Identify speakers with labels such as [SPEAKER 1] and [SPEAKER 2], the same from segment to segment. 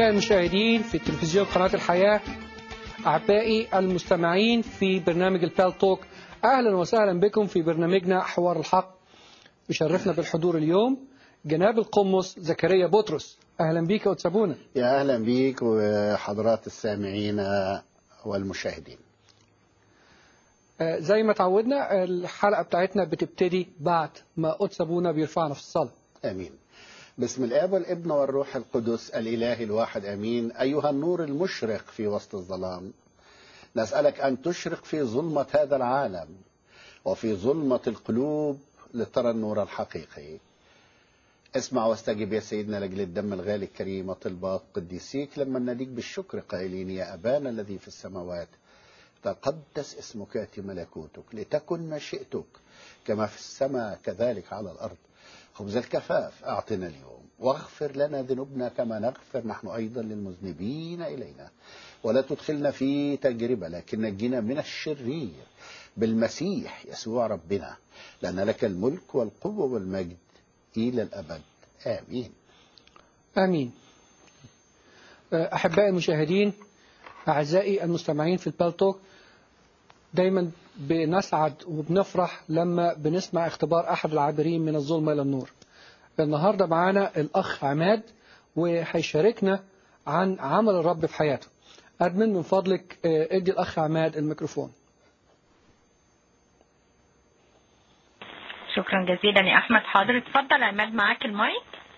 [SPEAKER 1] أحبائي المشاهدين في تلفزيون قناة الحياة أحبائي المستمعين في برنامج البال توك أهلا وسهلا بكم في برنامجنا حوار الحق يشرفنا بالحضور اليوم جناب القمص زكريا بطرس أهلا بيك وتسابونا
[SPEAKER 2] يا أهلا بيك وحضرات السامعين والمشاهدين
[SPEAKER 1] آه، زي ما تعودنا الحلقة بتاعتنا بتبتدي بعد ما قدس أبونا بيرفعنا في الصلاة
[SPEAKER 2] آمين باسم الآب والابن والروح القدس الإله الواحد آمين أيها النور المشرق في وسط الظلام نسألك أن تشرق في ظلمة هذا العالم وفي ظلمة القلوب لترى النور الحقيقي اسمع واستجب يا سيدنا لأجل الدم الغالي الكريم وطلبات قديسيك لما نديك بالشكر قائلين يا أبانا الذي في السماوات تقدس اسمك يأتي ملكوتك لتكن مشيئتك كما في السماء كذلك على الأرض خبز الكفاف أعطنا اليوم واغفر لنا ذنوبنا كما نغفر نحن أيضا للمذنبين إلينا ولا تدخلنا في تجربة لكن نجينا من الشرير بالمسيح يسوع ربنا لأن لك الملك والقوة والمجد إلى الأبد آمين
[SPEAKER 1] آمين آه، أحبائي المشاهدين أعزائي المستمعين في البالتوك دايما بنسعد وبنفرح لما بنسمع اختبار أحد العابرين من الظلمة إلى النور النهاردة معانا الأخ عماد وهيشاركنا عن عمل الرب في حياته أدمن من فضلك آه، ادي الأخ عماد الميكروفون
[SPEAKER 3] شكرا جزيلا يا احمد حاضر اتفضل عماد معاك المايك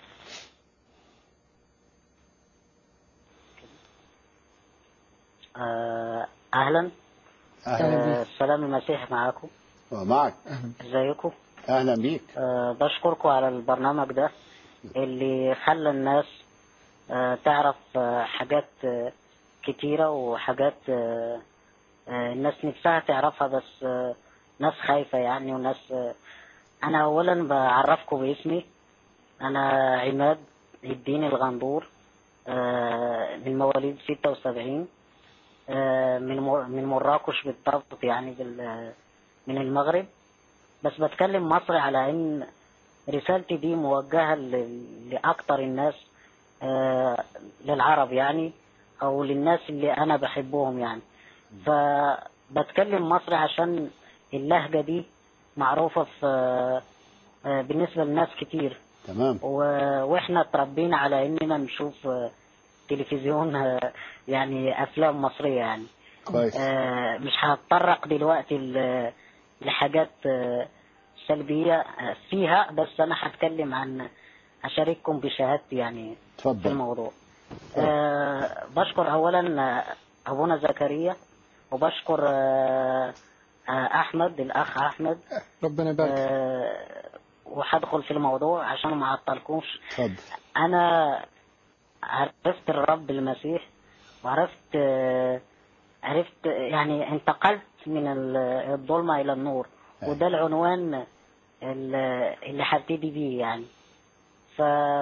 [SPEAKER 4] آه، اهلا
[SPEAKER 2] أهلا
[SPEAKER 4] آه،
[SPEAKER 2] بيك
[SPEAKER 4] السلام المسيح معاكم
[SPEAKER 2] ومعك
[SPEAKER 4] ازيكم
[SPEAKER 2] أهلا بيك
[SPEAKER 4] آه، بشكركم على البرنامج ده اللي خلى الناس آه، تعرف آه، حاجات آه، كتيرة وحاجات آه، آه، الناس نفسها تعرفها بس آه، ناس خايفة يعني وناس آه، أنا أولا بعرفكم باسمي أنا عماد الدين الغندور آه، من مواليد 76 آه، من مر- من مراكش بالضبط يعني بال- من المغرب بس بتكلم مصري على ان رسالتي دي موجهة ل- لأكتر الناس آه، للعرب يعني أو للناس اللي أنا بحبهم يعني فبتكلم مصري عشان اللهجة دي معروفة في آه، بالنسبة لناس كتير
[SPEAKER 2] تمام
[SPEAKER 4] و- واحنا اتربينا على اننا نشوف آه، تلفزيون آه، يعني افلام مصريه يعني
[SPEAKER 2] كويس
[SPEAKER 4] آه، مش هتطرق دلوقتي ل- لحاجات آه، سلبيه آه، فيها بس انا هتكلم عن اشارككم بشهادتي يعني في
[SPEAKER 2] تفضل
[SPEAKER 4] الموضوع آه، بشكر اولا آه، ابونا زكريا وبشكر آه، آه، احمد الاخ احمد
[SPEAKER 1] ربنا يبارك
[SPEAKER 4] آه، وهدخل في الموضوع عشان ما اعطلكمش
[SPEAKER 2] تفضل
[SPEAKER 4] انا عرفت الرب المسيح وعرفت آه، عرفت يعني انتقلت من ال- الظلمة الى النور
[SPEAKER 2] أيوة.
[SPEAKER 4] وده العنوان ال- اللي هبتدي بيه يعني ف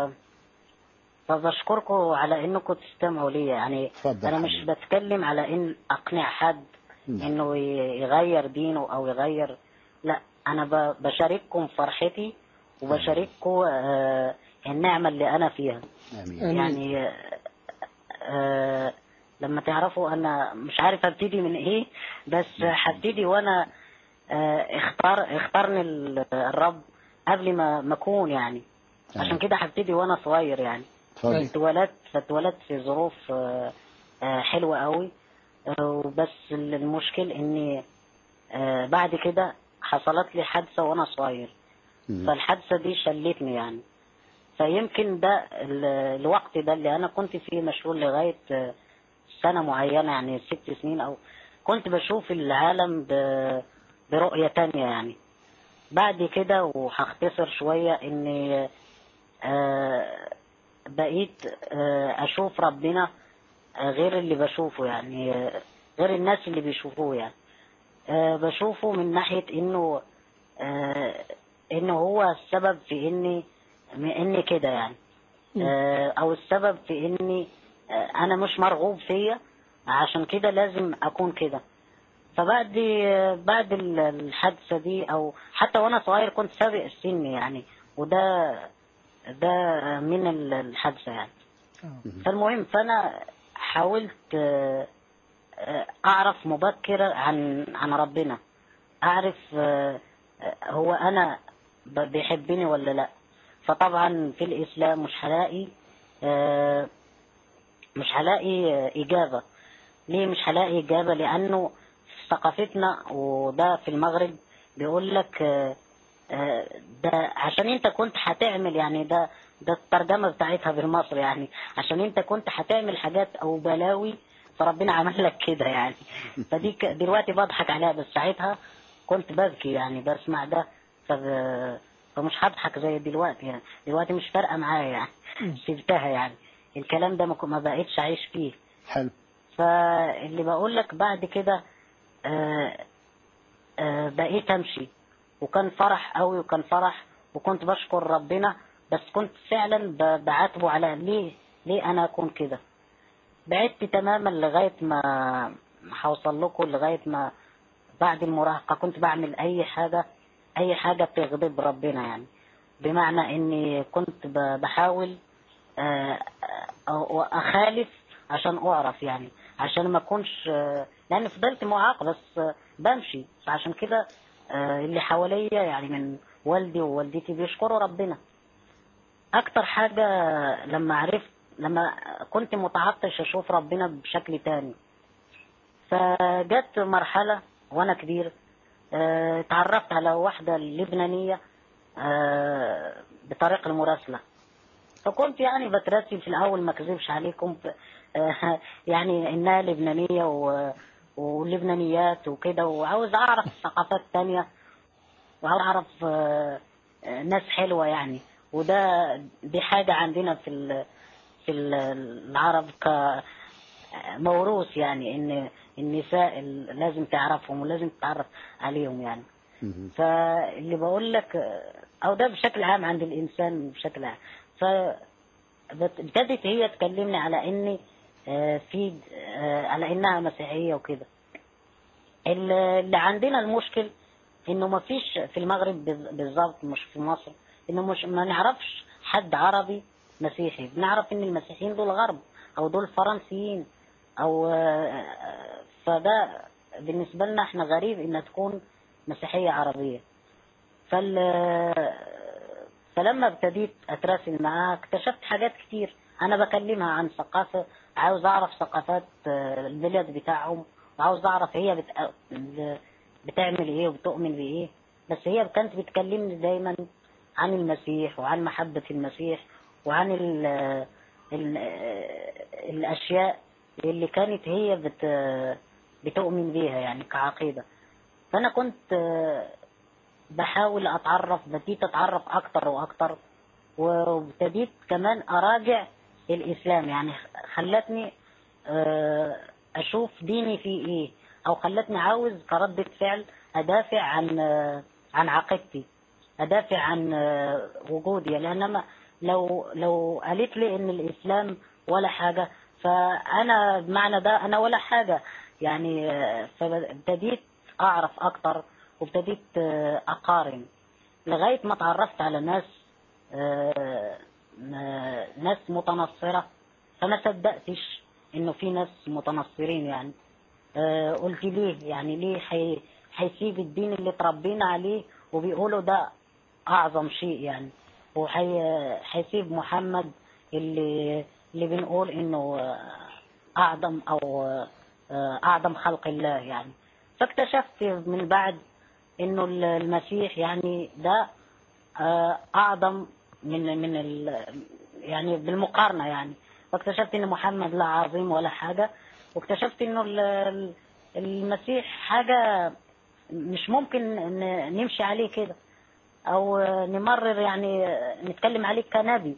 [SPEAKER 4] فبشكركم على انكم تستمعوا لي يعني
[SPEAKER 2] اتفضل
[SPEAKER 4] انا مش
[SPEAKER 2] حبيبي.
[SPEAKER 4] بتكلم على ان اقنع حد
[SPEAKER 2] نعم.
[SPEAKER 4] انه ي- يغير دينه او يغير لا انا ب- بشارككم فرحتي وبشارككم آه، النعمة اللي انا فيها
[SPEAKER 2] آمين
[SPEAKER 1] آمين.
[SPEAKER 4] يعني آه، آه، لما تعرفوا انا مش عارف ابتدي من ايه بس هبتدي وانا آه، اختار اختارني ال- الرب قبل ما ما اكون يعني عشان كده هبتدي وانا صغير يعني
[SPEAKER 2] تفضل
[SPEAKER 4] اتولدت فاتولدت في ظروف آه، آه، حلوة قوي آه، وبس المشكل اني آه، بعد كده حصلت لي حادثة وانا صغير
[SPEAKER 2] مم.
[SPEAKER 4] فالحادثة دي شلتني يعني فيمكن ده ال- الوقت ده اللي انا كنت فيه مشغول لغاية آه، سنة معينة يعني ست سنين او كنت بشوف العالم ب- برؤية تانية يعني بعد كده وهختصر شوية اني آه، بقيت آه، اشوف ربنا آه، غير اللي بشوفه يعني آه، غير الناس اللي بيشوفوه يعني آه، بشوفه من ناحية انه آه، انه هو السبب في اني اني كده يعني آه، او السبب في اني آه، انا مش مرغوب فيا عشان كده لازم اكون كده فبعد بعد ال- الحادثة دي او حتى وانا صغير كنت سابق السن يعني وده ده من ال- الحادثة يعني فالمهم فانا حاولت آه، آه، اعرف مبكرا عن عن ربنا اعرف آه، آه، هو انا ب- بيحبني ولا لا فطبعا في الاسلام مش هلاقي آه، مش هلاقي آه، اجابه ليه مش هلاقي اجابه لانه في ثقافتنا وده في المغرب بيقول لك آه، آه، ده عشان انت كنت هتعمل يعني ده ده الترجمه بتاعتها بالمصري يعني عشان انت كنت هتعمل حاجات او بلاوي فربنا عمل لك كده يعني فدي ك- دلوقتي بضحك عليها بس ساعتها كنت ببكي يعني بسمع ده ف- فمش هضحك زي دلوقتي يعني دلوقتي مش فارقه معايا يعني سبتها يعني الكلام ده ما كو- ما بقتش اعيش فيه
[SPEAKER 2] حلو
[SPEAKER 4] فاللي بقول لك بعد كده آه، آه، بقيت امشي وكان فرح قوي وكان فرح وكنت بشكر ربنا بس كنت فعلا ب- بعاتبه على ليه ليه انا اكون كده بعدت تماما لغايه ما ما هوصل لكم لغايه ما بعد المراهقه كنت بعمل اي حاجه اي حاجه بتغضب ربنا يعني بمعنى اني كنت ب- بحاول آه، آه، اخالف عشان اعرف يعني عشان ما اكونش آه، لان فضلت معاق بس آه، بمشي فعشان كده آه، اللي حواليا يعني من والدي ووالدتي بيشكروا ربنا اكتر حاجة لما عرفت لما كنت متعطش اشوف ربنا بشكل تاني فجت مرحلة وانا كبير آه، اتعرفت على واحدة لبنانية آه، بطريق المراسلة فكنت يعني بتراسل في الاول ما اكذبش عليكم آه، يعني انها لبنانيه و... ولبنانيات وكده وعاوز اعرف ثقافات تانية وعاوز اعرف آه، آه، ناس حلوه يعني وده دي حاجه عندنا في ال... في ال- العرب كموروث يعني ان النساء ال- لازم تعرفهم ولازم تتعرف عليهم يعني
[SPEAKER 2] مهم.
[SPEAKER 4] فاللي بقول لك او ده بشكل عام عند الانسان بشكل عام ف ابتدت هي تكلمني على اني آه، في آه، على انها مسيحيه وكده ال- اللي عندنا المشكل انه ما فيش في المغرب بز- بالظبط مش في مصر انه مش ما نعرفش حد عربي مسيحي بنعرف ان المسيحيين دول غرب او دول فرنسيين او آه، فده بالنسبه لنا احنا غريب انها تكون مسيحيه عربيه فال فلما ابتديت اتراسل معاها اكتشفت حاجات كتير انا بكلمها عن ثقافه عاوز اعرف ثقافات آه، البلد بتاعهم وعاوز اعرف هي بت... بتعمل ايه وبتؤمن بايه بس هي كانت بتكلمني دايما عن المسيح وعن محبه المسيح وعن ال... ال... الاشياء اللي كانت هي بت... بتؤمن بيها يعني كعقيده فانا كنت آه، بحاول اتعرف بديت اتعرف اكتر واكتر وابتديت كمان اراجع الاسلام يعني خلتني آه، اشوف ديني فيه ايه او خلتني عاوز كردة فعل ادافع عن آه، عن عقيدتي ادافع عن آه، وجودي لان أنا لو لو قالت لي ان الاسلام ولا حاجه فانا بمعنى ده انا ولا حاجه يعني آه، فابتديت اعرف اكتر وابتديت آه، اقارن لغايه ما اتعرفت على ناس آه، آه، ناس متنصره فما صدقتش انه في ناس متنصرين يعني آه، قلت ليه يعني ليه حي- هيسيب الدين اللي اتربينا عليه وبيقولوا ده اعظم شيء يعني وهيسيب محمد اللي اللي بنقول انه آه، اعظم او آه، اعظم خلق الله يعني فاكتشفت من بعد انه المسيح يعني ده آه، اعظم من من ال يعني بالمقارنه يعني واكتشفت ان محمد لا عظيم ولا حاجه واكتشفت انه ال- ال- المسيح حاجه مش ممكن ن- نمشي عليه كده او نمرر يعني نتكلم عليه كنبي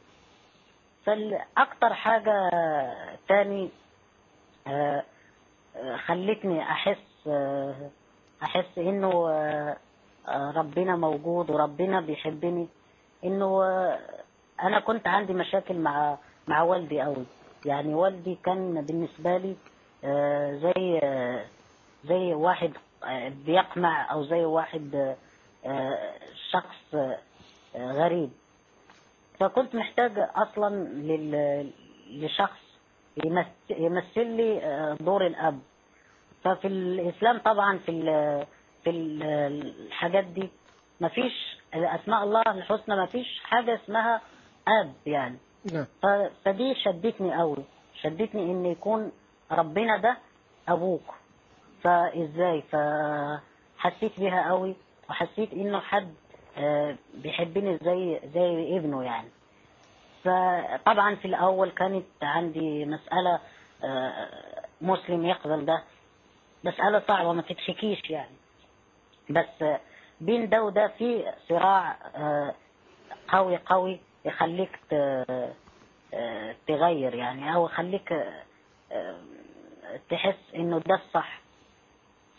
[SPEAKER 4] فالاكتر حاجه تاني آه، آه، خلتني احس آه، احس انه آه، آه، ربنا موجود وربنا بيحبني انه آه، انا كنت عندي مشاكل مع مع والدي قوي يعني والدي كان بالنسبه لي آه، زي آه، زي واحد آه، بيقمع او زي واحد آه، آه، شخص آه، غريب فكنت محتاج اصلا لل لشخص يمث- يمثل لي آه، دور الأب ففي الإسلام طبعا في ال- في ال- الحاجات دي مفيش أسماء الله الحسنى مفيش حاجة اسمها أب يعني
[SPEAKER 1] نعم
[SPEAKER 4] ف- فدي شدتني قوي شدتني ان يكون ربنا ده ابوك فازاي فحسيت بيها قوي وحسيت انه حد آه، بيحبني زي زي ابنه يعني فطبعا في الاول كانت عندي مسألة آه، مسلم يقبل ده مسألة صعبة ما تتشكيش يعني بس آه، بين ده وده في صراع آه، قوي قوي يخليك ت- آه، تغير يعني او يخليك آه، آه، تحس انه ده الصح ف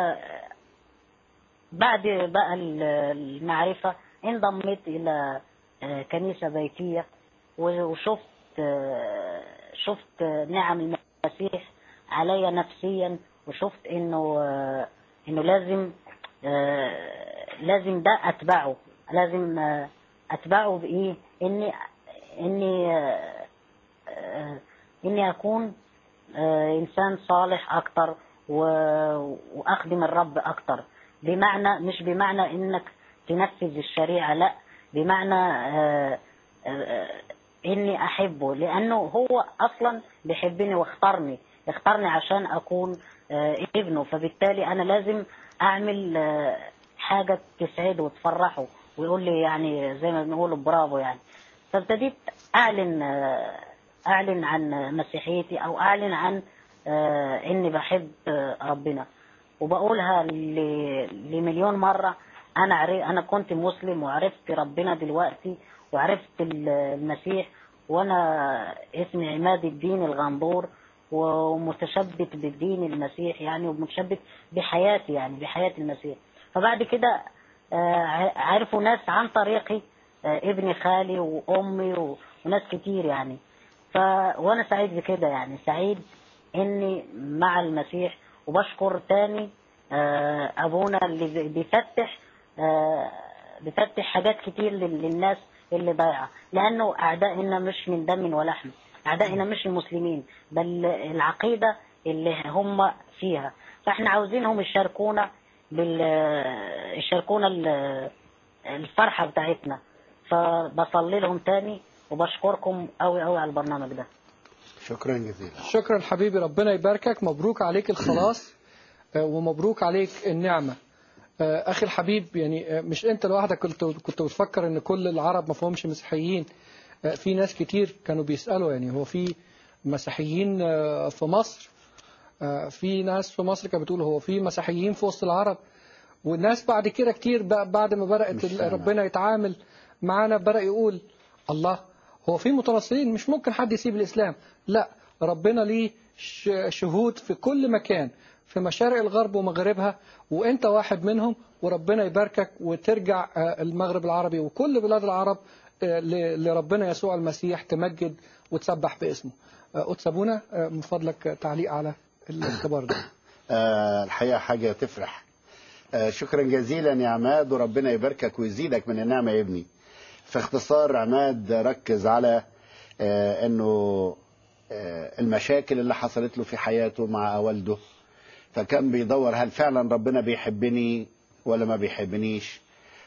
[SPEAKER 4] بعد بقى ال- المعرفة انضميت الى آه، كنيسة بيتية وشفت آه، شفت نعم المسيح علي نفسيا وشفت انه آه، انه لازم آه، لازم ده اتبعه لازم آه، اتبعه بايه اني اني آه، آه، اني اكون آه، انسان صالح اكتر و- واخدم الرب اكتر بمعنى مش بمعنى انك تنفذ الشريعه لا بمعنى آه، آه، اني احبه لانه هو اصلا بيحبني واختارني اختارني عشان اكون آه، ابنه فبالتالي انا لازم اعمل آه، حاجه تسعده وتفرحه ويقول لي يعني زي ما بنقول برافو يعني فابتديت اعلن آه، اعلن عن مسيحيتي او اعلن عن آه، اني بحب آه، ربنا وبقولها ل- لمليون مره انا عرف انا كنت مسلم وعرفت ربنا دلوقتي وعرفت ال- المسيح وانا اسمي عماد الدين الغندور ومتشبت بالدين المسيح يعني ومتشبت بحياتي يعني بحياة المسيح فبعد كده آه، ع- عرفوا ناس عن طريقي آه، ابن خالي وامي و- وناس كتير يعني ف وانا سعيد بكده يعني سعيد اني مع المسيح وبشكر تاني آه، ابونا اللي بي- بيفتح آه، بيفتح حاجات كتير لل- للناس اللي ضايعه لانه اعدائنا مش من دم ولحم اعدائنا مش المسلمين بل العقيده اللي هم فيها فاحنا عاوزينهم يشاركونا بال يشاركونا ال- الفرحه بتاعتنا فبصلي لهم تاني وبشكركم قوي قوي على البرنامج ده
[SPEAKER 2] شكرا جزيلا
[SPEAKER 1] شكرا حبيبي ربنا يباركك مبروك عليك الخلاص آه، ومبروك عليك النعمة آه، أخي الحبيب يعني آه، مش أنت لوحدك كنت كنت بتفكر إن كل العرب ما فيهمش مسيحيين آه، في ناس كتير كانوا بيسألوا يعني هو في مسيحيين آه، في مصر آه، في ناس في مصر كانت بتقول هو في مسيحيين في وسط العرب والناس بعد كده كتير بقى- بعد ما بدأت
[SPEAKER 2] مش
[SPEAKER 1] ال-
[SPEAKER 2] سامع.
[SPEAKER 1] ربنا يتعامل معانا بدأ يقول الله هو في متنصرين مش ممكن حد يسيب الإسلام لا ربنا ليه ش- شهود في كل مكان في مشارق الغرب ومغربها وانت واحد منهم وربنا يباركك وترجع آه، المغرب العربي وكل بلاد العرب آه، ل- لربنا يسوع المسيح تمجد وتسبح باسمه آه، قدس أبونا آه، من فضلك آه، تعليق على الاختبار ده
[SPEAKER 2] آه، الحقيقة حاجة تفرح آه، شكرا جزيلا يا عماد وربنا يباركك ويزيدك من النعمة يا ابني في اختصار عماد ركز على آه، انه آه، المشاكل اللي حصلت له في حياته مع والده فكان بيدور هل فعلا ربنا بيحبني ولا ما بيحبنيش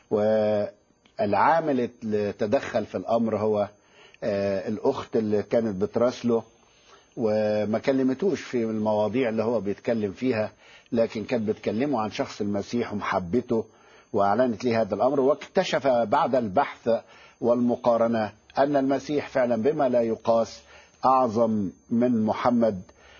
[SPEAKER 2] والعامل اللي تدخل في الامر هو آه، الاخت اللي كانت بتراسله وما كلمتوش في المواضيع اللي هو بيتكلم فيها لكن كانت بتكلمه عن شخص المسيح ومحبته واعلنت لي هذا الامر واكتشف بعد البحث والمقارنه ان المسيح فعلا بما لا يقاس اعظم من محمد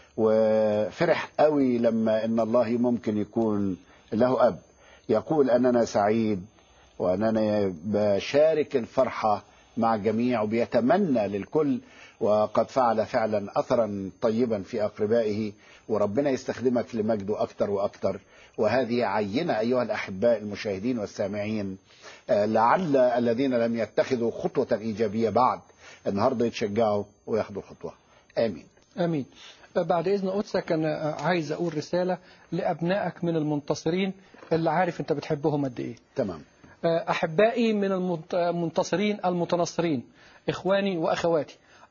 [SPEAKER 2] وفرح قوي لما ان الله ممكن يكون له اب يقول اننا سعيد واننا بشارك الفرحه مع الجميع وبيتمنى للكل وقد فعل فعلا اثرا طيبا في اقربائه وربنا يستخدمك لمجده اكثر واكثر وهذه عينه ايها الاحباء المشاهدين والسامعين آه، لعل الذين لم يتخذوا خطوه ايجابيه بعد النهارده يتشجعوا وياخدوا خطوه امين
[SPEAKER 1] امين بعد اذن قدسك انا عايز اقول رساله لابنائك من المنتصرين اللي عارف انت بتحبهم قد ايه
[SPEAKER 2] تمام
[SPEAKER 1] احبائي من المنت- المنتصرين المتنصرين اخواني واخواتي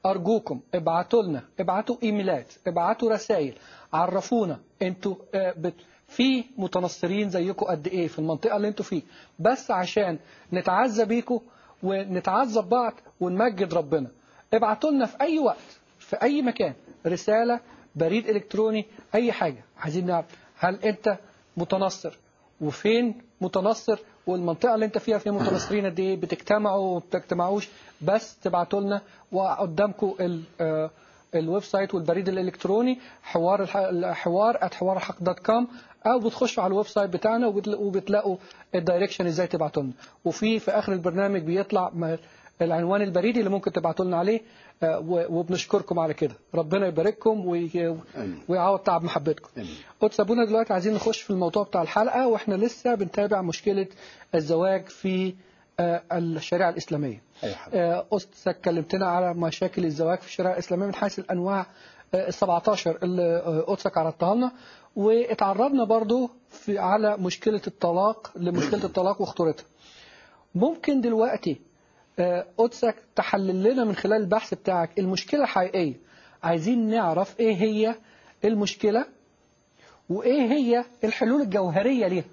[SPEAKER 1] ارجوكم ابعتوا لنا ابعتوا ايميلات ابعتوا رسائل عرفونا انتوا آه، بت- في متنصرين زيكم قد ايه في المنطقه اللي انتوا فيه بس عشان نتعزى بيكم ونتعزى ببعض ونمجد ربنا ابعتوا لنا في اي وقت في اي مكان رساله بريد الكتروني اي حاجه عايزين نعرف هل انت متنصر وفين متنصر والمنطقه اللي انت فيها فيها متنصرين قد ايه بتجتمعوا وما بتجتمعوش بس تبعتوا لنا وقدامكم ال- آه، الويب سايت والبريد الالكتروني حوار الح... حوار حوار الحق دوت كوم او بتخشوا على الويب سايت بتاعنا وبتل- وبتلاقوا الدايركشن ازاي تبعتوا لنا وفي في اخر البرنامج بيطلع م- العنوان البريدي اللي ممكن تبعتوا لنا عليه آه، و- وبنشكركم على كده ربنا يبارككم وي...
[SPEAKER 2] آمين.
[SPEAKER 1] ويعوض تعب محبتكم
[SPEAKER 2] آمين.
[SPEAKER 1] قدس ابونا دلوقتي عايزين نخش في الموضوع بتاع الحلقه واحنا لسه بنتابع مشكله الزواج في آه، الشريعه الاسلاميه
[SPEAKER 2] أي حبيبي.
[SPEAKER 1] آه، قدسك كلمتنا على مشاكل الزواج في الشريعه الاسلاميه من حيث الانواع ال 17 اللي آه، قدسك عرضتها لنا واتعرضنا برضو في على مشكله الطلاق لمشكله الطلاق وخطورتها ممكن دلوقتي آه، قدسك تحلل لنا من خلال البحث بتاعك المشكله الحقيقيه عايزين نعرف ايه هي المشكله وايه هي الحلول الجوهريه ليها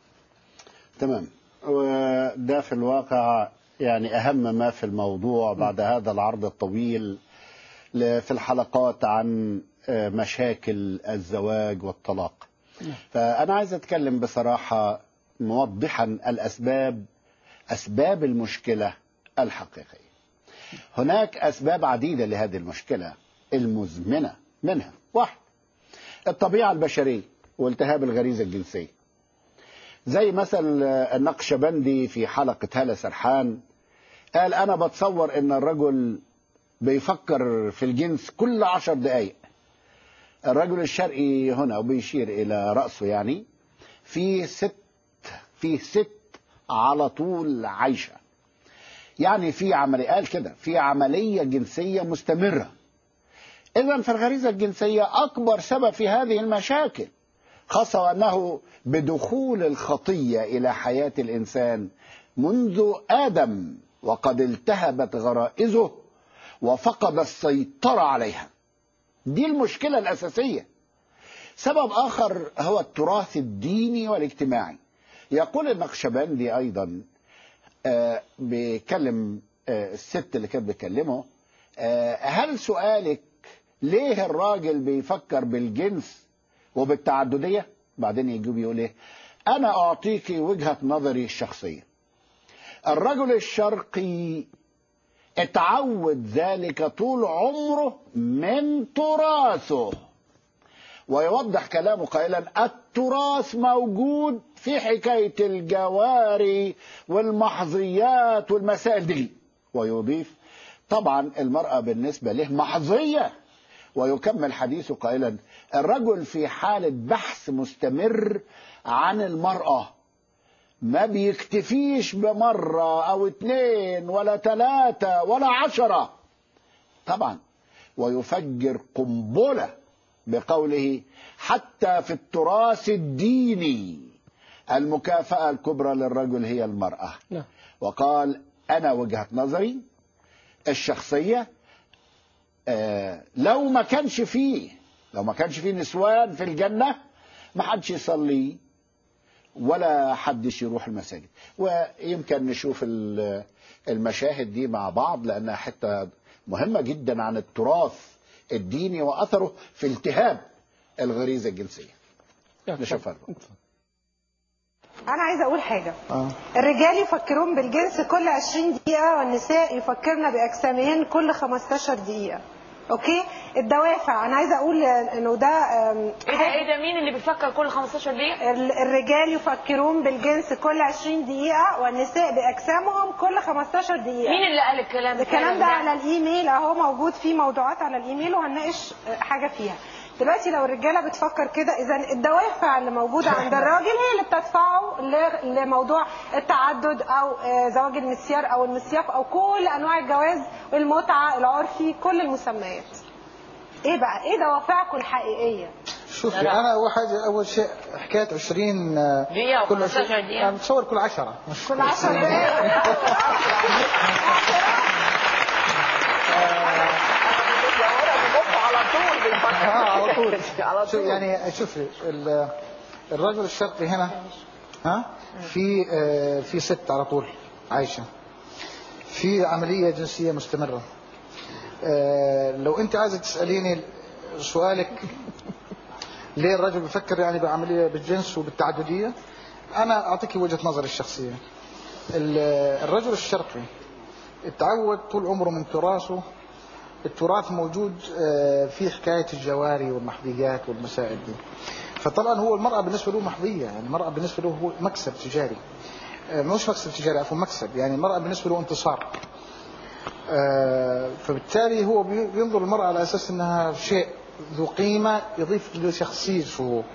[SPEAKER 2] تمام وده في الواقع يعني أهم ما في الموضوع بعد هذا العرض الطويل ل- في الحلقات عن آه، مشاكل الزواج والطلاق فأنا عايز أتكلم بصراحة موضحا الأسباب أسباب المشكلة الحقيقية هناك أسباب عديدة لهذه المشكلة المزمنة منها واحد الطبيعة البشرية والتهاب الغريزة الجنسية زي مثل النقشبندي في حلقة هالة سرحان قال أنا بتصور إن الرجل بيفكر في الجنس كل عشر دقايق الرجل الشرقي هنا وبيشير إلى رأسه يعني في ست في ست على طول عايشة يعني في عملية قال كده في عملية جنسية مستمرة إذا فالغريزة الجنسية أكبر سبب في هذه المشاكل خاصة وأنه بدخول الخطية إلى حياة الإنسان منذ آدم وقد التهبت غرائزه وفقد السيطرة عليها دي المشكلة الأساسية سبب آخر هو التراث الديني والاجتماعي يقول النقشبندي أيضا آه، بيكلم آه، الست اللي كانت بتكلمه آه، هل سؤالك ليه الراجل بيفكر بالجنس وبالتعددية بعدين يجيب يقول ايه انا اعطيك وجهة نظري الشخصية الرجل الشرقي اتعود ذلك طول عمره من تراثه ويوضح كلامه قائلا التراث موجود في حكاية الجواري والمحظيات والمسائل دي ويضيف طبعا المرأة بالنسبة له محظية ويكمل حديثه قائلا الرجل في حالة بحث مستمر عن المرأة ما بيكتفيش بمرة أو اتنين ولا تلاتة ولا عشرة طبعا ويفجر قنبلة بقوله حتى في التراث الديني المكافأة الكبرى للرجل هي المرأة
[SPEAKER 1] نعم
[SPEAKER 2] وقال أنا وجهة نظري الشخصية آه، لو ما كانش فيه لو ما كانش فيه نسوان في الجنة ما حدش يصلي ولا حدش يروح المساجد ويمكن نشوف ال- المشاهد دي مع بعض لأنها حتة مهمة جدا عن التراث الديني وأثره في التهاب الغريزة الجنسية نشوفها
[SPEAKER 5] انا عايزه اقول حاجه الرجال يفكرون بالجنس كل 20 دقيقه والنساء يفكرن باجسامهن كل 15 دقيقه اوكي الدوافع انا عايزه اقول انه ده أم،
[SPEAKER 6] ايه ده ايه ده مين اللي بيفكر كل 15 دقيقة؟
[SPEAKER 5] ال- الرجال يفكرون بالجنس كل 20 دقيقه والنساء باجسامهم كل 15 دقيقه
[SPEAKER 6] مين اللي قال الكلام
[SPEAKER 5] الكلام ده على الايميل اهو موجود فيه موضوعات على الايميل وهنناقش حاجه فيها دلوقتي لو الرجاله بتفكر كده اذا الدوافع اللي موجوده عند الراجل هي اللي بتدفعه ل- لموضوع التعدد او آه، زواج المسيار او المسياف او كل انواع الجواز المتعه العرفي كل المسميات ايه بقى ايه دوافعكم الحقيقيه
[SPEAKER 7] شوفي انا اول حاجه اول شيء حكايه 20 آه،
[SPEAKER 6] دقيقة
[SPEAKER 7] كل
[SPEAKER 6] 15
[SPEAKER 7] عشرين-
[SPEAKER 6] دقيقة.
[SPEAKER 7] أنا متصور كل 10
[SPEAKER 5] كل 10 دقائق
[SPEAKER 6] طول بيفكر
[SPEAKER 7] اه على طول
[SPEAKER 6] على
[SPEAKER 7] شو
[SPEAKER 6] طول
[SPEAKER 7] يعني شوفي ال- الرجل الشرقي هنا ها في آه، في ست على طول عايشه في عمليه جنسيه مستمره آه، لو انت عايزه تساليني سؤالك ليه الرجل بيفكر يعني بعمليه بالجنس وبالتعدديه انا اعطيك وجهه نظري الشخصيه ال- الرجل الشرقي اتعود طول عمره من تراثه التراث موجود آه، في حكاية الجواري والمحبيات والمسائل دي فطبعا هو المرأة بالنسبة له محبية يعني المرأة بالنسبة له هو مكسب تجاري آه، مش مكسب تجاري عفوا مكسب يعني المرأة بالنسبة له انتصار آه، فبالتالي هو بي- بينظر المرأة على أساس أنها شيء ذو قيمة يضيف لشخصيته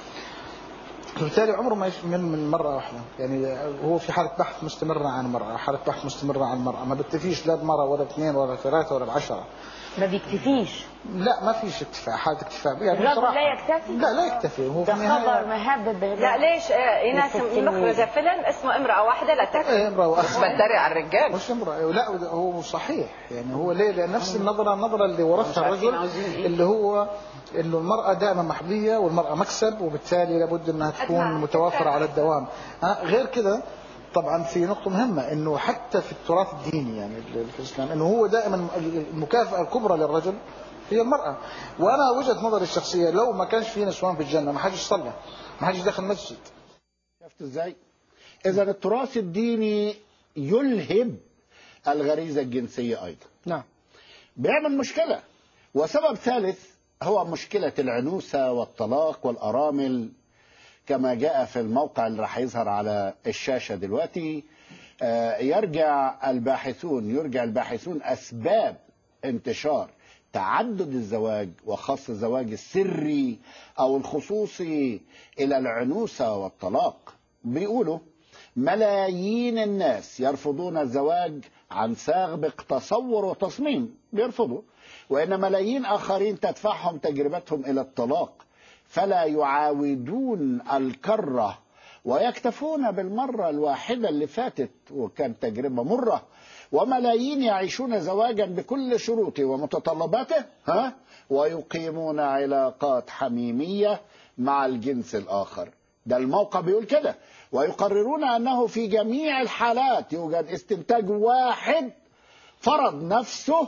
[SPEAKER 7] فبالتالي عمره ما يش- من من مرة واحدة يعني هو في حالة بحث مستمرة عن المرأة حالة بحث مستمرة عن المرأة ما بتكتفيش لا بمرة ولا باثنين ولا ثلاثة ولا بعشرة
[SPEAKER 8] ما بيكتفيش
[SPEAKER 7] لا ما فيش اكتفاء حالة اكتفاء يعني
[SPEAKER 8] الرجل
[SPEAKER 7] بصراحة-
[SPEAKER 8] لا يكتفي
[SPEAKER 7] لا لا يكتفي هو في
[SPEAKER 8] ده
[SPEAKER 7] النهاية
[SPEAKER 8] خبر مهبب بالغيب.
[SPEAKER 6] لا ليش آه، ايناس
[SPEAKER 8] الست
[SPEAKER 6] مخرجه فيلم اسمه امراه واحده لا تكفي
[SPEAKER 7] إيه، امرأة
[SPEAKER 6] بس
[SPEAKER 7] واحدة
[SPEAKER 6] بتدري على الرجال
[SPEAKER 7] مش امرأة لا هو صحيح يعني هو ليه لأن نفس النظرة النظرة اللي ورثها
[SPEAKER 6] عارفين
[SPEAKER 7] الرجل
[SPEAKER 6] عاوزين إيه.
[SPEAKER 7] اللي هو انه المرأة دائما محبية والمرأة مكسب وبالتالي لابد انها تكون متوافرة على الدوام ها غير كده طبعا في نقطة مهمة انه حتى في التراث الديني يعني في الاسلام انه هو دائما المكافأة الكبرى للرجل هي المرأة وانا وجهة نظري الشخصية لو ما كانش في نسوان في الجنة ما حدش صلى ما حدش دخل مسجد
[SPEAKER 2] شفت ازاي؟ اذا التراث الديني يلهب الغريزه الجنسيه ايضا.
[SPEAKER 1] نعم
[SPEAKER 2] بيعمل مشكله. وسبب ثالث هو مشكله العنوسه والطلاق والارامل كما جاء في الموقع اللي راح يظهر على الشاشه دلوقتي آه، يرجع الباحثون يرجع الباحثون اسباب انتشار تعدد الزواج وخاصة الزواج السري أو الخصوصي إلى العنوسة والطلاق بيقولوا ملايين الناس يرفضون الزواج عن سابق تصور وتصميم بيرفضوا وإن ملايين آخرين تدفعهم تجربتهم إلى الطلاق فلا يعاودون الكرة ويكتفون بالمرة الواحدة اللي فاتت وكانت تجربة مرة وملايين يعيشون زواجا بكل شروطه ومتطلباته ها ويقيمون علاقات حميمية مع الجنس الآخر ده الموقع بيقول كده ويقررون أنه في جميع الحالات يوجد استنتاج واحد فرض نفسه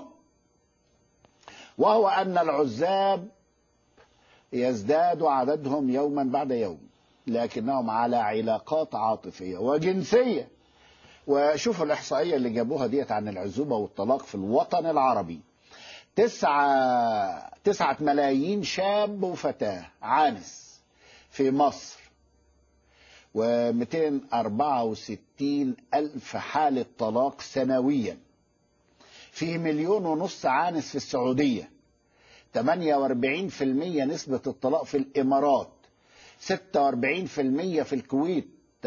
[SPEAKER 2] وهو أن العزاب يزداد عددهم يوما بعد يوم لكنهم على علاقات عاطفية وجنسية وشوفوا الإحصائية اللي جابوها ديت عن العزوبة والطلاق في الوطن العربي تسعة, تسعة ملايين شاب وفتاة عانس في مصر و264 ألف حالة طلاق سنويا في مليون ونص عانس في السعودية 48% نسبة الطلاق في الإمارات 46% في الكويت 35%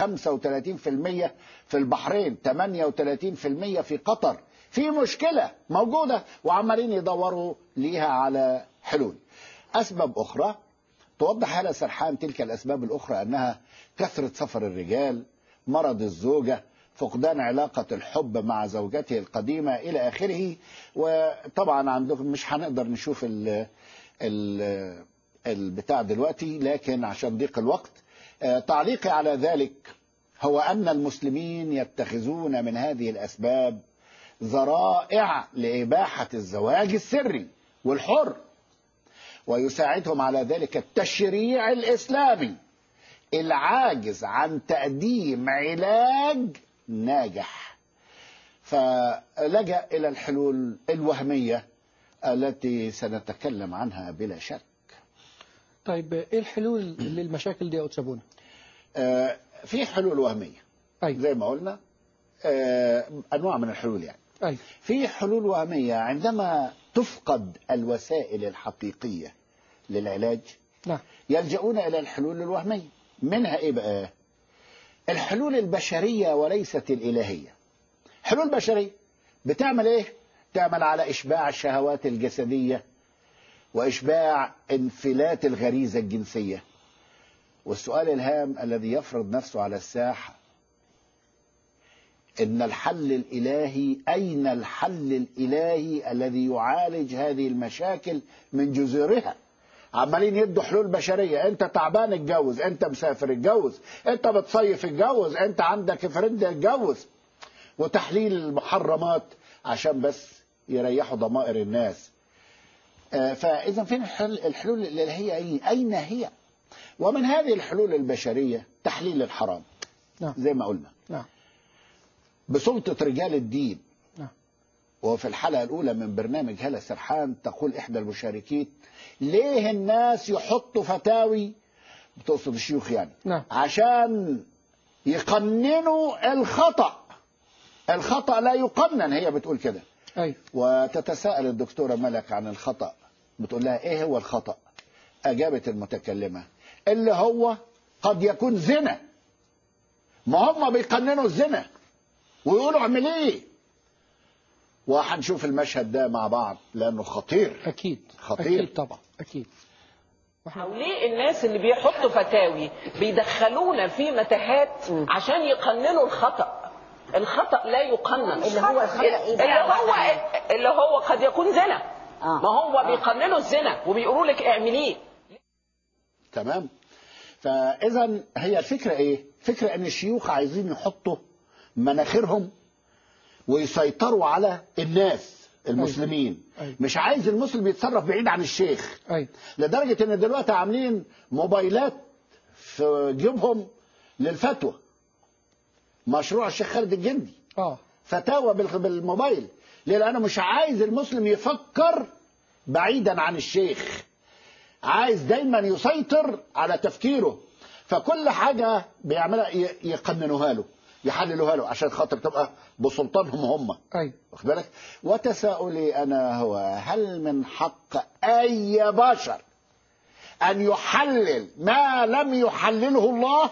[SPEAKER 2] في البحرين 38% في قطر في مشكلة موجودة وعمالين يدوروا ليها على حلول أسباب أخرى توضح هلا سرحان تلك الأسباب الأخرى أنها كثرة سفر الرجال مرض الزوجة فقدان علاقة الحب مع زوجته القديمة إلى آخره وطبعا عندكم مش هنقدر نشوف ال ال البتاع دلوقتي لكن عشان ضيق الوقت آه، تعليقي على ذلك هو أن المسلمين يتخذون من هذه الأسباب ذرائع لإباحة الزواج السري والحر ويساعدهم على ذلك التشريع الإسلامي العاجز عن تقديم علاج ناجح فلجأ إلى الحلول الوهمية التي سنتكلم عنها بلا شك
[SPEAKER 1] طيب ايه الحلول للمشاكل دي يا أتسابونا
[SPEAKER 2] آه، في حلول وهمية
[SPEAKER 1] أيوة
[SPEAKER 2] زي ما قلنا آه، أنواع من الحلول يعني
[SPEAKER 1] أيوة
[SPEAKER 2] في حلول وهمية عندما تفقد الوسائل الحقيقية للعلاج
[SPEAKER 1] نعم
[SPEAKER 2] يلجؤون إلى الحلول الوهمية منها إيه بقى الحلول البشرية وليست الإلهية حلول بشرية بتعمل إيه تعمل على إشباع الشهوات الجسدية وإشباع انفلات الغريزة الجنسية والسؤال الهام الذي يفرض نفسه على الساحة إن الحل الإلهي أين الحل الإلهي الذي يعالج هذه المشاكل من جذورها عمالين يدوا حلول بشرية انت تعبان اتجوز انت مسافر اتجوز انت بتصيف اتجوز انت عندك فرند اتجوز وتحليل المحرمات عشان بس يريحوا ضمائر الناس آه، فإذا فين الحل الحلول الإلهية أي- أين هي ومن هذه الحلول البشرية تحليل الحرام
[SPEAKER 1] نعم
[SPEAKER 2] زي ما قلنا
[SPEAKER 1] نعم
[SPEAKER 2] بسلطة رجال الدين
[SPEAKER 1] نعم
[SPEAKER 2] وفي الحلقة الأولى من برنامج هلا سرحان تقول إحدى المشاركين ليه الناس يحطوا فتاوي بتقصد الشيوخ يعني
[SPEAKER 1] نعم.
[SPEAKER 2] عشان يقننوا الخطأ الخطأ لا يقنن هي بتقول كده
[SPEAKER 1] أيوة
[SPEAKER 2] وتتساءل الدكتورة ملك عن الخطأ بتقول لها ايه هو الخطأ اجابت المتكلمة اللي هو قد يكون زنا ما هم بيقننوا الزنا ويقولوا اعمل ايه وهنشوف المشهد ده مع بعض لانه خطير
[SPEAKER 1] أكيد
[SPEAKER 2] خطير.
[SPEAKER 1] أكيد طبعا أكيد
[SPEAKER 6] أو ليه الناس اللي بيحطوا فتاوي بيدخلونا في متاهات عشان يقننوا الخطأ الخطأ لا يقنن
[SPEAKER 8] اللي هو الخطأ إيه بقى؟
[SPEAKER 6] اللي هو اللي هو قد يكون زنا
[SPEAKER 8] آه.
[SPEAKER 6] ما هو بيقننوا الزنا وبيقولوا لك اعمليه
[SPEAKER 2] تمام فاذا هي الفكره ايه فكره ان الشيوخ عايزين يحطوا مناخيرهم ويسيطروا على الناس المسلمين
[SPEAKER 1] أيوة.
[SPEAKER 2] مش عايز المسلم يتصرف بعيد عن الشيخ
[SPEAKER 1] أيوة
[SPEAKER 2] لدرجة ان دلوقتي عاملين موبايلات في جيبهم للفتوى مشروع الشيخ خالد الجندي
[SPEAKER 1] آه
[SPEAKER 2] فتاوى بال- بالموبايل ليه لأنه مش عايز المسلم يفكر بعيدا عن الشيخ عايز دايما يسيطر على تفكيره فكل حاجة بيعملها ي- يقننوها له يحللوها له عشان خاطر تبقى بسلطانهم هم
[SPEAKER 1] أيوة
[SPEAKER 2] واخد بالك وتساؤلي انا هو هل من حق اي بشر ان يحلل ما لم يحلله الله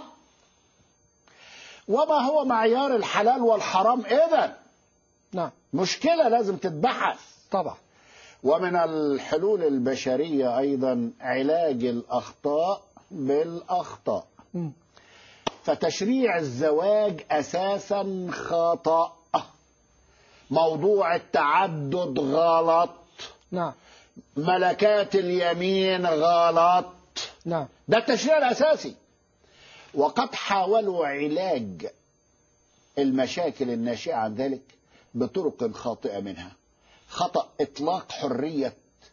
[SPEAKER 2] وما هو معيار الحلال والحرام اذا
[SPEAKER 1] نعم
[SPEAKER 2] مشكله لازم تتبحث
[SPEAKER 1] طبعا
[SPEAKER 2] ومن الحلول البشريه ايضا علاج الاخطاء بالاخطاء
[SPEAKER 1] مم.
[SPEAKER 2] فتشريع الزواج اساسا خطا موضوع التعدد غلط
[SPEAKER 1] نعم
[SPEAKER 2] ملكات اليمين غلط
[SPEAKER 1] نعم
[SPEAKER 2] ده التشريع الاساسي وقد حاولوا علاج المشاكل الناشئه عن ذلك بطرق خاطئه منها خطا اطلاق حريه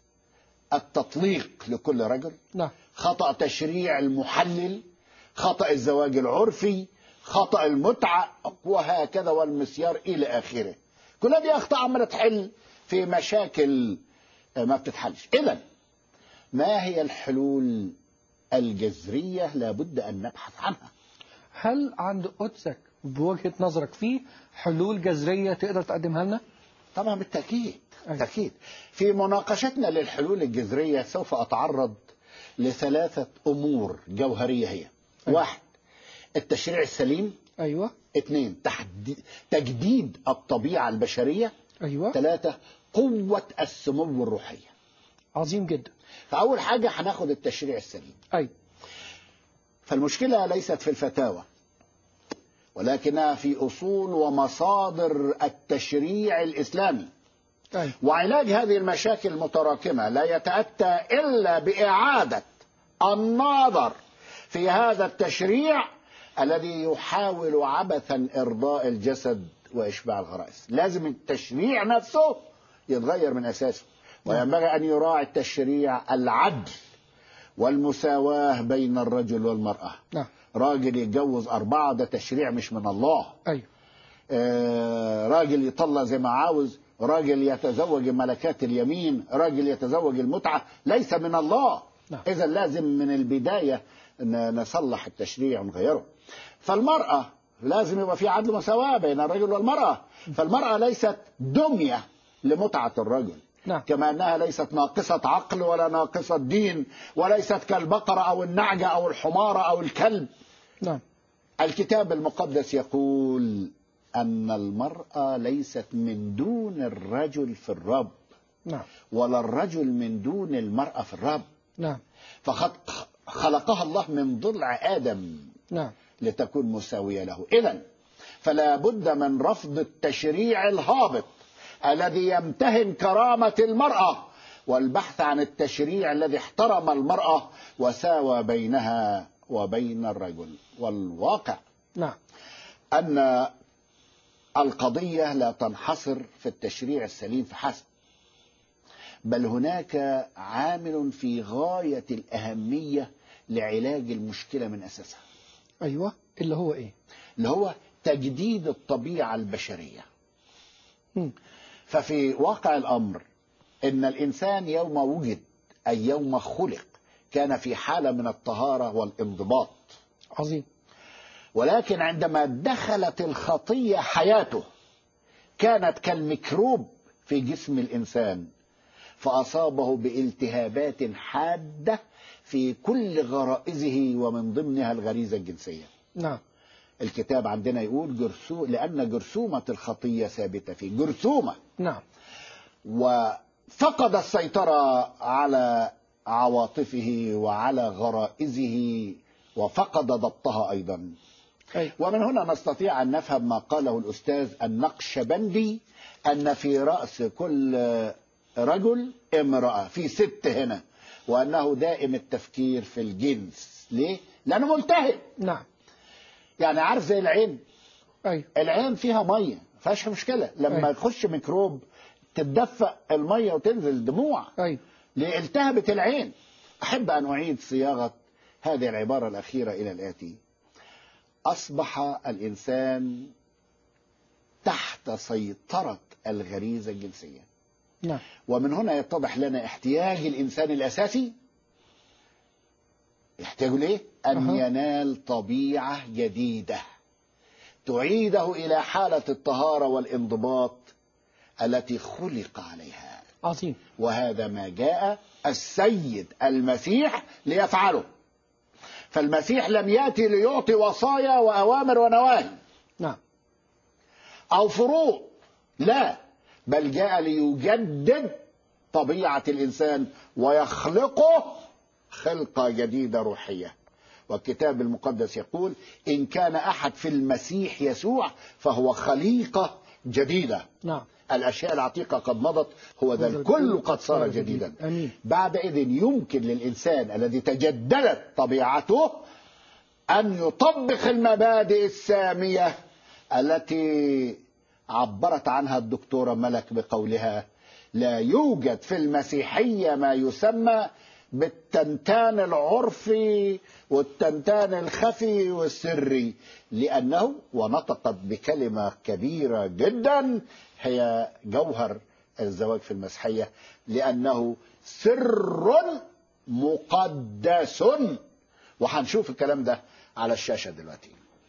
[SPEAKER 2] التطليق لكل رجل
[SPEAKER 1] نعم
[SPEAKER 2] خطأ تشريع المحلل خطأ الزواج العرفي خطأ المتعة وهكذا والمسيار إلى آخره كل هذه أخطاء عمالة تحل في مشاكل ما بتتحلش إذا ما هي الحلول الجذرية لابد أن نبحث عنها
[SPEAKER 1] هل عند قدسك بوجهة نظرك في حلول جذرية تقدر تقدمها لنا؟
[SPEAKER 2] طبعا بالتأكيد
[SPEAKER 1] أيوة.
[SPEAKER 2] بالتأكيد في مناقشتنا للحلول الجذرية سوف أتعرض لثلاثة أمور جوهرية هي
[SPEAKER 1] أيوة.
[SPEAKER 2] واحد التشريع السليم
[SPEAKER 1] أيوة
[SPEAKER 2] اثنين تحدي- تجديد الطبيعة البشرية
[SPEAKER 1] أيوة
[SPEAKER 2] ثلاثة قوة السمو الروحية
[SPEAKER 1] عظيم جدا
[SPEAKER 2] فأول حاجة هناخد التشريع السليم
[SPEAKER 1] أيوة
[SPEAKER 2] فالمشكلة ليست في الفتاوى ولكنها في أصول ومصادر التشريع الإسلامي
[SPEAKER 1] أيوة
[SPEAKER 2] وعلاج هذه المشاكل المتراكمة لا يتأتى إلا بإعادة النظر في هذا التشريع الذي يحاول عبثا إرضاء الجسد وإشباع الغرائز لازم التشريع نفسه يتغير من أساسه وينبغي أن يراعي التشريع العدل والمساواة بين الرجل والمرأة
[SPEAKER 1] نعم
[SPEAKER 2] راجل يتجوز أربعة ده تشريع مش من الله
[SPEAKER 1] أيوة
[SPEAKER 2] آه، راجل يطلع زي ما عاوز راجل يتزوج ملكات اليمين راجل يتزوج المتعة ليس من الله
[SPEAKER 1] نعم.
[SPEAKER 2] إذا لازم من البداية ن- نصلح التشريع ونغيره فالمرأة لازم يبقى في عدل مساواة بين الرجل والمرأة فالمرأة ليست دمية لمتعة الرجل
[SPEAKER 1] نعم.
[SPEAKER 2] كما أنها ليست ناقصة عقل ولا ناقصة دين وليست كالبقرة أو النعجة أو الحمارة أو الكلب
[SPEAKER 1] نعم
[SPEAKER 2] الكتاب المقدس يقول أن المرأة ليست من دون الرجل في الرب
[SPEAKER 1] نعم
[SPEAKER 2] ولا الرجل من دون المرأة في الرب
[SPEAKER 1] نعم
[SPEAKER 2] فقد خلقها الله من ضلع آدم
[SPEAKER 1] نعم
[SPEAKER 2] لتكون مساوية له إذا فلا بد من رفض التشريع الهابط الذي يمتهن كرامة المرأة والبحث عن التشريع الذي احترم المرأة وساوى بينها وبين الرجل والواقع
[SPEAKER 1] نعم
[SPEAKER 2] أن القضية لا تنحصر في التشريع السليم فحسب بل هناك عامل في غاية الأهمية لعلاج المشكلة من أساسها
[SPEAKER 1] أيوة اللي هو إيه
[SPEAKER 2] اللي هو تجديد الطبيعة البشرية
[SPEAKER 1] مم.
[SPEAKER 2] ففي واقع الأمر إن الإنسان يوم وجد أي يوم خلق كان في حالة من الطهارة والانضباط
[SPEAKER 1] عظيم
[SPEAKER 2] ولكن عندما دخلت الخطية حياته كانت كالميكروب في جسم الإنسان فأصابه بالتهابات حادة في كل غرائزه ومن ضمنها الغريزة الجنسية
[SPEAKER 1] نعم
[SPEAKER 2] الكتاب عندنا يقول جرثو لأن جرثومة الخطية ثابتة فيه جرثومة
[SPEAKER 1] نعم
[SPEAKER 2] وفقد السيطرة على عواطفه وعلى غرائزه وفقد ضبطها أيضا
[SPEAKER 1] أي
[SPEAKER 2] ومن هنا نستطيع أن نفهم ما قاله الأستاذ النقشبندي أن في رأس كل رجل امرأة في ست هنا وأنه دائم التفكير في الجنس ليه؟ لأنه ملتهب
[SPEAKER 1] نعم
[SPEAKER 2] يعني عارف زي العين
[SPEAKER 1] أي
[SPEAKER 2] العين فيها مية فيهاش مشكلة لما
[SPEAKER 1] أي.
[SPEAKER 2] يخش ميكروب تتدفق المية وتنزل دموع
[SPEAKER 1] أي
[SPEAKER 2] لالتهبت العين أحب أن أعيد صياغة هذه العبارة الأخيرة إلى الآتي أصبح الإنسان تحت سيطرة الغريزة الجنسية
[SPEAKER 1] نعم
[SPEAKER 2] ومن هنا يتضح لنا احتياج الإنسان الأساسي يحتاج ليه؟ أن
[SPEAKER 1] أها.
[SPEAKER 2] ينال طبيعة جديدة تعيده إلى حالة الطهارة والانضباط التي خلق عليها
[SPEAKER 1] عظيم
[SPEAKER 2] وهذا ما جاء السيد المسيح ليفعله فالمسيح لم يأتي ليعطي وصايا وأوامر ونواهي
[SPEAKER 1] نعم
[SPEAKER 2] أو فروض لا بل جاء ليجدد طبيعة الإنسان ويخلقه خلقة جديدة روحية والكتاب المقدس يقول إن كان أحد في المسيح يسوع فهو خليقة جديدة
[SPEAKER 1] نعم
[SPEAKER 2] الأشياء العتيقة قد مضت هو ذا الكل قد صار جديدا
[SPEAKER 1] أمين
[SPEAKER 2] بعدئذ يمكن للإنسان الذي تجددت طبيعته أن يطبق المبادئ السامية التي عبرت عنها الدكتورة ملك بقولها لا يوجد في المسيحية ما يسمى بالتنتان العرفي والتنتان الخفي والسري لأنه ونطقت بكلمة كبيرة جدا هي جوهر الزواج في المسيحية لأنه سر مقدس وهنشوف الكلام ده على الشاشة دلوقتي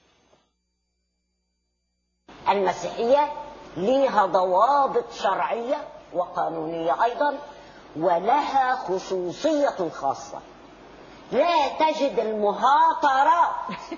[SPEAKER 9] المسيحية ليها ضوابط شرعية وقانونية أيضا ولها خصوصية خاصة لا تجد المهاترات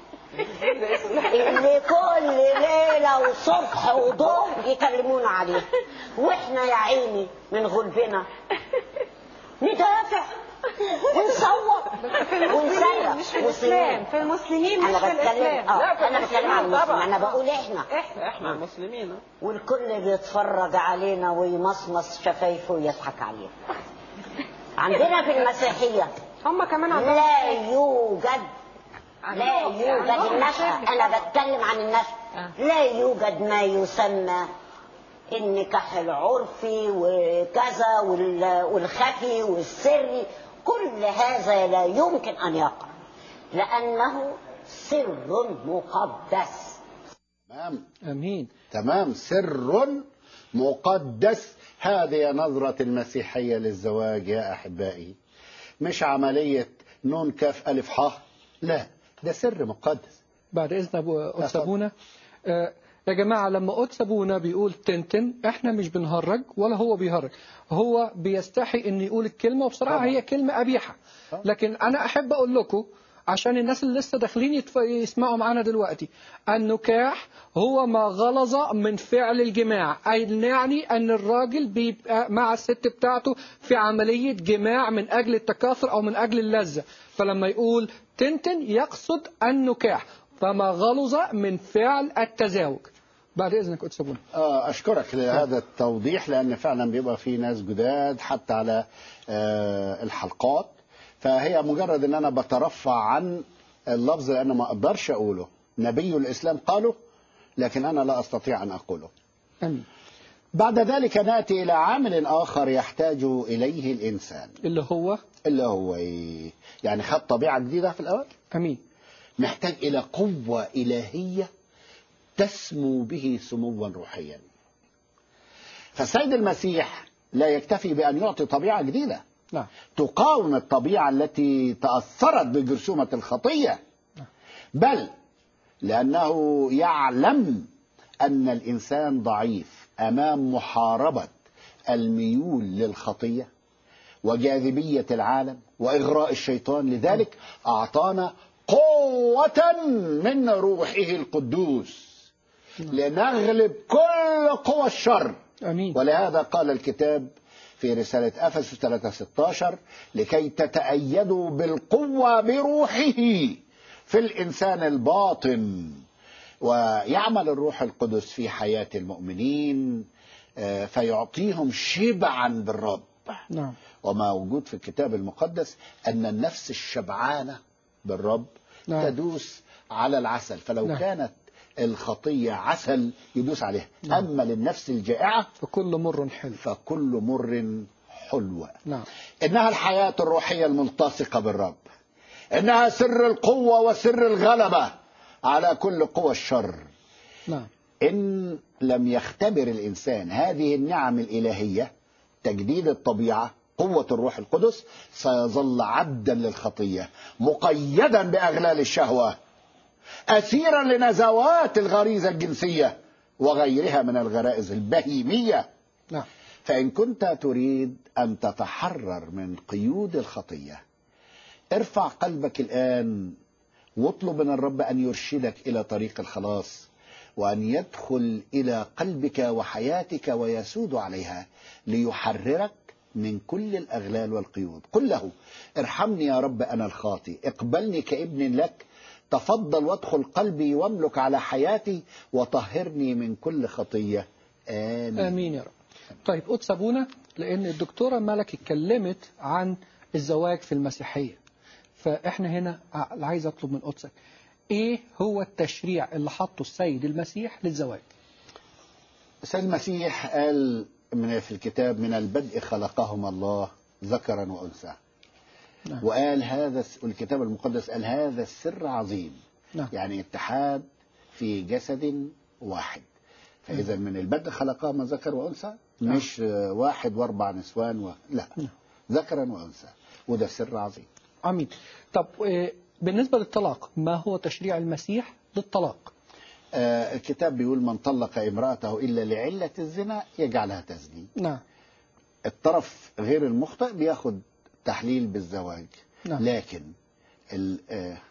[SPEAKER 9] اللي كل ليلة وصبح وضوء يكلمونا عليها واحنا يا عيني من غلبنا ندافع ونصوت ونصرخ
[SPEAKER 5] مش في الاسلام في المسلمين مش
[SPEAKER 9] انا
[SPEAKER 5] في
[SPEAKER 9] بتكلم
[SPEAKER 5] الاسلام
[SPEAKER 9] اه
[SPEAKER 6] لا، في
[SPEAKER 9] انا بتكلم عن
[SPEAKER 6] المسلمين
[SPEAKER 9] المسلمين
[SPEAKER 6] طبعا.
[SPEAKER 9] انا بقول احنا
[SPEAKER 5] احنا
[SPEAKER 6] احنا مسلمين
[SPEAKER 9] والكل بيتفرج علينا ويمصمص شفايفه ويضحك علينا عندنا في المسيحية
[SPEAKER 5] هم كمان عندهم
[SPEAKER 9] لا يوجد لا
[SPEAKER 5] عندهم-
[SPEAKER 9] يوجد
[SPEAKER 5] عندهم
[SPEAKER 9] النشأ
[SPEAKER 5] مشاكل
[SPEAKER 9] أنا
[SPEAKER 5] طبعا.
[SPEAKER 9] بتكلم عن النشأ لا يوجد ما يسمى النكاح العرفي وكذا وال- والخفي والسري كل هذا لا يمكن أن يقع لأنه سر مقدس
[SPEAKER 2] تمام
[SPEAKER 1] أمين
[SPEAKER 2] تمام سر مقدس هذه نظرة المسيحية للزواج يا أحبائي مش عملية نون كاف ألف ح لا ده سر مقدس
[SPEAKER 1] بعد إذن أبو قدس أبونا آه، يا جماعة لما قدس أبونا بيقول تنتن إحنا مش بنهرج ولا هو بيهرج هو بيستحي إن يقول الكلمة وبصراحة
[SPEAKER 2] طبعا.
[SPEAKER 1] هي كلمة قبيحة لكن أنا أحب أقول لكم عشان الناس اللي لسه داخلين يتف- يسمعوا معانا دلوقتي النكاح هو ما غلظ من فعل الجماع أي يعني أن الراجل بيبقى مع الست بتاعته في عملية جماع من أجل التكاثر أو من أجل اللذة فلما يقول تنتن يقصد النكاح فما غلظ من فعل التزاوج بعد إذنك أتسابون
[SPEAKER 2] آه، أشكرك لهذا التوضيح لأن فعلا بيبقى في ناس جداد حتى على آه، الحلقات فهي مجرد أن أنا بترفع عن اللفظ لأن ما أقدرش أقوله نبي الإسلام قاله لكن أنا لا أستطيع أن أقوله
[SPEAKER 1] أمين
[SPEAKER 2] بعد ذلك نأتي إلى عامل آخر يحتاج إليه الإنسان
[SPEAKER 1] اللي هو
[SPEAKER 2] اللي هو إيه؟ يعني خد طبيعة جديدة في الأول
[SPEAKER 1] أمين
[SPEAKER 2] محتاج إلى قوة إلهية تسمو به سموا روحيا فالسيد المسيح لا يكتفي بأن يعطي طبيعة جديدة
[SPEAKER 1] نعم
[SPEAKER 2] تقاوم الطبيعة التي تأثرت بجرثومة الخطية بل لأنه يعلم أن الإنسان ضعيف أمام محاربة الميول للخطية وجاذبية العالم وإغراء الشيطان لذلك أعطانا قوة من روحه القدوس لنغلب كل قوى الشر
[SPEAKER 1] أمين
[SPEAKER 2] ولهذا قال الكتاب في رسالة أفسس 3:16 لكي تتأيدوا بالقوة بروحه في الإنسان الباطن ويعمل الروح القدس في حياة المؤمنين آه، فيعطيهم شبعا بالرب
[SPEAKER 1] نعم
[SPEAKER 2] وما موجود في الكتاب المقدس أن النفس الشبعانة بالرب
[SPEAKER 1] نعم.
[SPEAKER 2] تدوس على العسل فلو
[SPEAKER 1] نعم.
[SPEAKER 2] كانت الخطية عسل يدوس عليها أما للنفس الجائعة
[SPEAKER 1] فكل مر حلو
[SPEAKER 2] فكل مر حلوة
[SPEAKER 1] نعم
[SPEAKER 2] إنها الحياة الروحية الملتصقة بالرب إنها سر القوة وسر الغلبة على كل قوى الشر
[SPEAKER 1] نعم
[SPEAKER 2] إن لم يختبر الإنسان هذه النعم الإلهية تجديد الطبيعة قوة الروح القدس سيظل عبدا للخطية مقيدا بأغلال الشهوة أسيرا لنزوات الغريزة الجنسية وغيرها من الغرائز البهيمية
[SPEAKER 1] نعم
[SPEAKER 2] فإن كنت تريد أن تتحرر من قيود الخطية ارفع قلبك الآن واطلب من الرب أن يرشدك إلى طريق الخلاص وأن يدخل إلى قلبك وحياتك ويسود عليها ليحررك من كل الأغلال والقيود قل له ارحمني يا رب أنا الخاطي اقبلني كابن لك تفضل وادخل قلبي واملك على حياتي وطهرني من كل خطية آمين
[SPEAKER 1] آمين يا رب طيب قدس أبونا لأن الدكتورة ملك اتكلمت عن الزواج في المسيحية فإحنا هنا ع- عايز أطلب من قدسك إيه هو التشريع اللي حطه السيد المسيح للزواج
[SPEAKER 2] السيد المسيح قال من في الكتاب من البدء خلقهما الله ذكرا وانثى
[SPEAKER 1] نعم.
[SPEAKER 2] وقال هذا الس- والكتاب المقدس قال هذا السر عظيم
[SPEAKER 1] نعم.
[SPEAKER 2] يعني اتحاد في جسد واحد فاذا من البدء خلقهما ذكر وانثى
[SPEAKER 1] نعم.
[SPEAKER 2] مش آه، واحد واربع نسوان و... لا
[SPEAKER 1] نعم.
[SPEAKER 2] ذكرا وانثى وده سر عظيم
[SPEAKER 1] عميد طب آه، بالنسبة للطلاق ما هو تشريع المسيح للطلاق
[SPEAKER 2] آه الكتاب بيقول من طلق امرأته إلا لعلة الزنا يجعلها تزني
[SPEAKER 1] نعم
[SPEAKER 2] الطرف غير المخطئ بياخد تحليل بالزواج
[SPEAKER 1] نعم.
[SPEAKER 2] لكن ال آه، آه،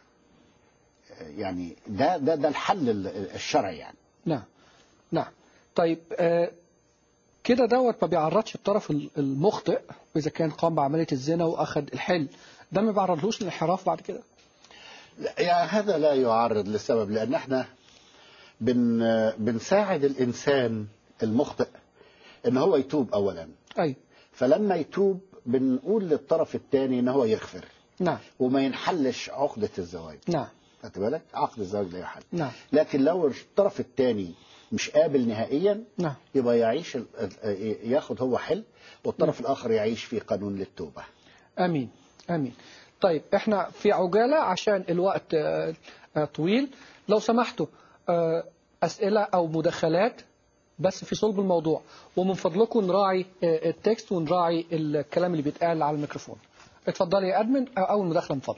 [SPEAKER 2] يعني ده ده ده الحل ال- الشرعي يعني
[SPEAKER 1] نعم نعم طيب آه، كده دوت ما بيعرضش الطرف ال- المخطئ إذا كان قام بعملية الزنا وأخذ الحل ده ما بيعرضلوش للانحراف بعد كده
[SPEAKER 2] لا، يعني هذا لا يعرض لسبب لأن احنا بن بنساعد الإنسان المخطئ إن هو يتوب أولا
[SPEAKER 1] أي
[SPEAKER 2] فلما يتوب بنقول للطرف الثاني إن هو يغفر
[SPEAKER 1] نعم
[SPEAKER 2] وما ينحلش عقدة الزواج
[SPEAKER 1] نعم
[SPEAKER 2] خدت بالك عقد الزواج لا يحل
[SPEAKER 1] نعم
[SPEAKER 2] لكن لو الطرف الثاني مش قابل نهائيا
[SPEAKER 1] نعم
[SPEAKER 2] يبقى يعيش ال- ال- ياخد هو حل والطرف الآخر يعيش في قانون للتوبة
[SPEAKER 1] امين امين طيب احنا في عجاله عشان الوقت آه، آه، طويل لو سمحتوا آه، اسئله او مداخلات بس في صلب الموضوع ومن فضلكم نراعي آه، التكست ونراعي الكلام اللي بيتقال على الميكروفون اتفضلي يا ادمن أو اول مداخله من فضلك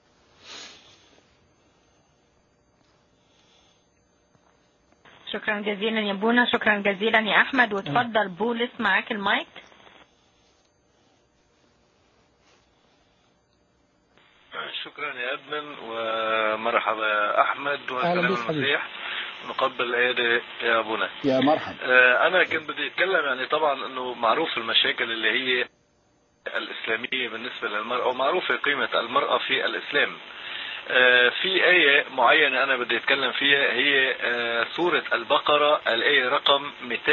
[SPEAKER 3] شكرا جزيلا يا بونا شكرا جزيلا يا احمد وتفضل بولس معاك المايك
[SPEAKER 10] شكرا يا ادمن ومرحبا يا احمد
[SPEAKER 1] أهلا
[SPEAKER 10] وسلام
[SPEAKER 1] بك حبيبي.
[SPEAKER 10] المسيح نقبل الايادي يا ابونا
[SPEAKER 2] يا مرحبا
[SPEAKER 10] آه، انا كنت بدي اتكلم يعني طبعا انه معروف المشاكل اللي هي الاسلاميه بالنسبه للمراه ومعروفه قيمه المراه في الاسلام آه، في آية معينة أنا بدي أتكلم فيها هي آه، سورة البقرة الآية رقم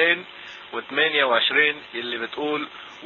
[SPEAKER 10] 228 اللي بتقول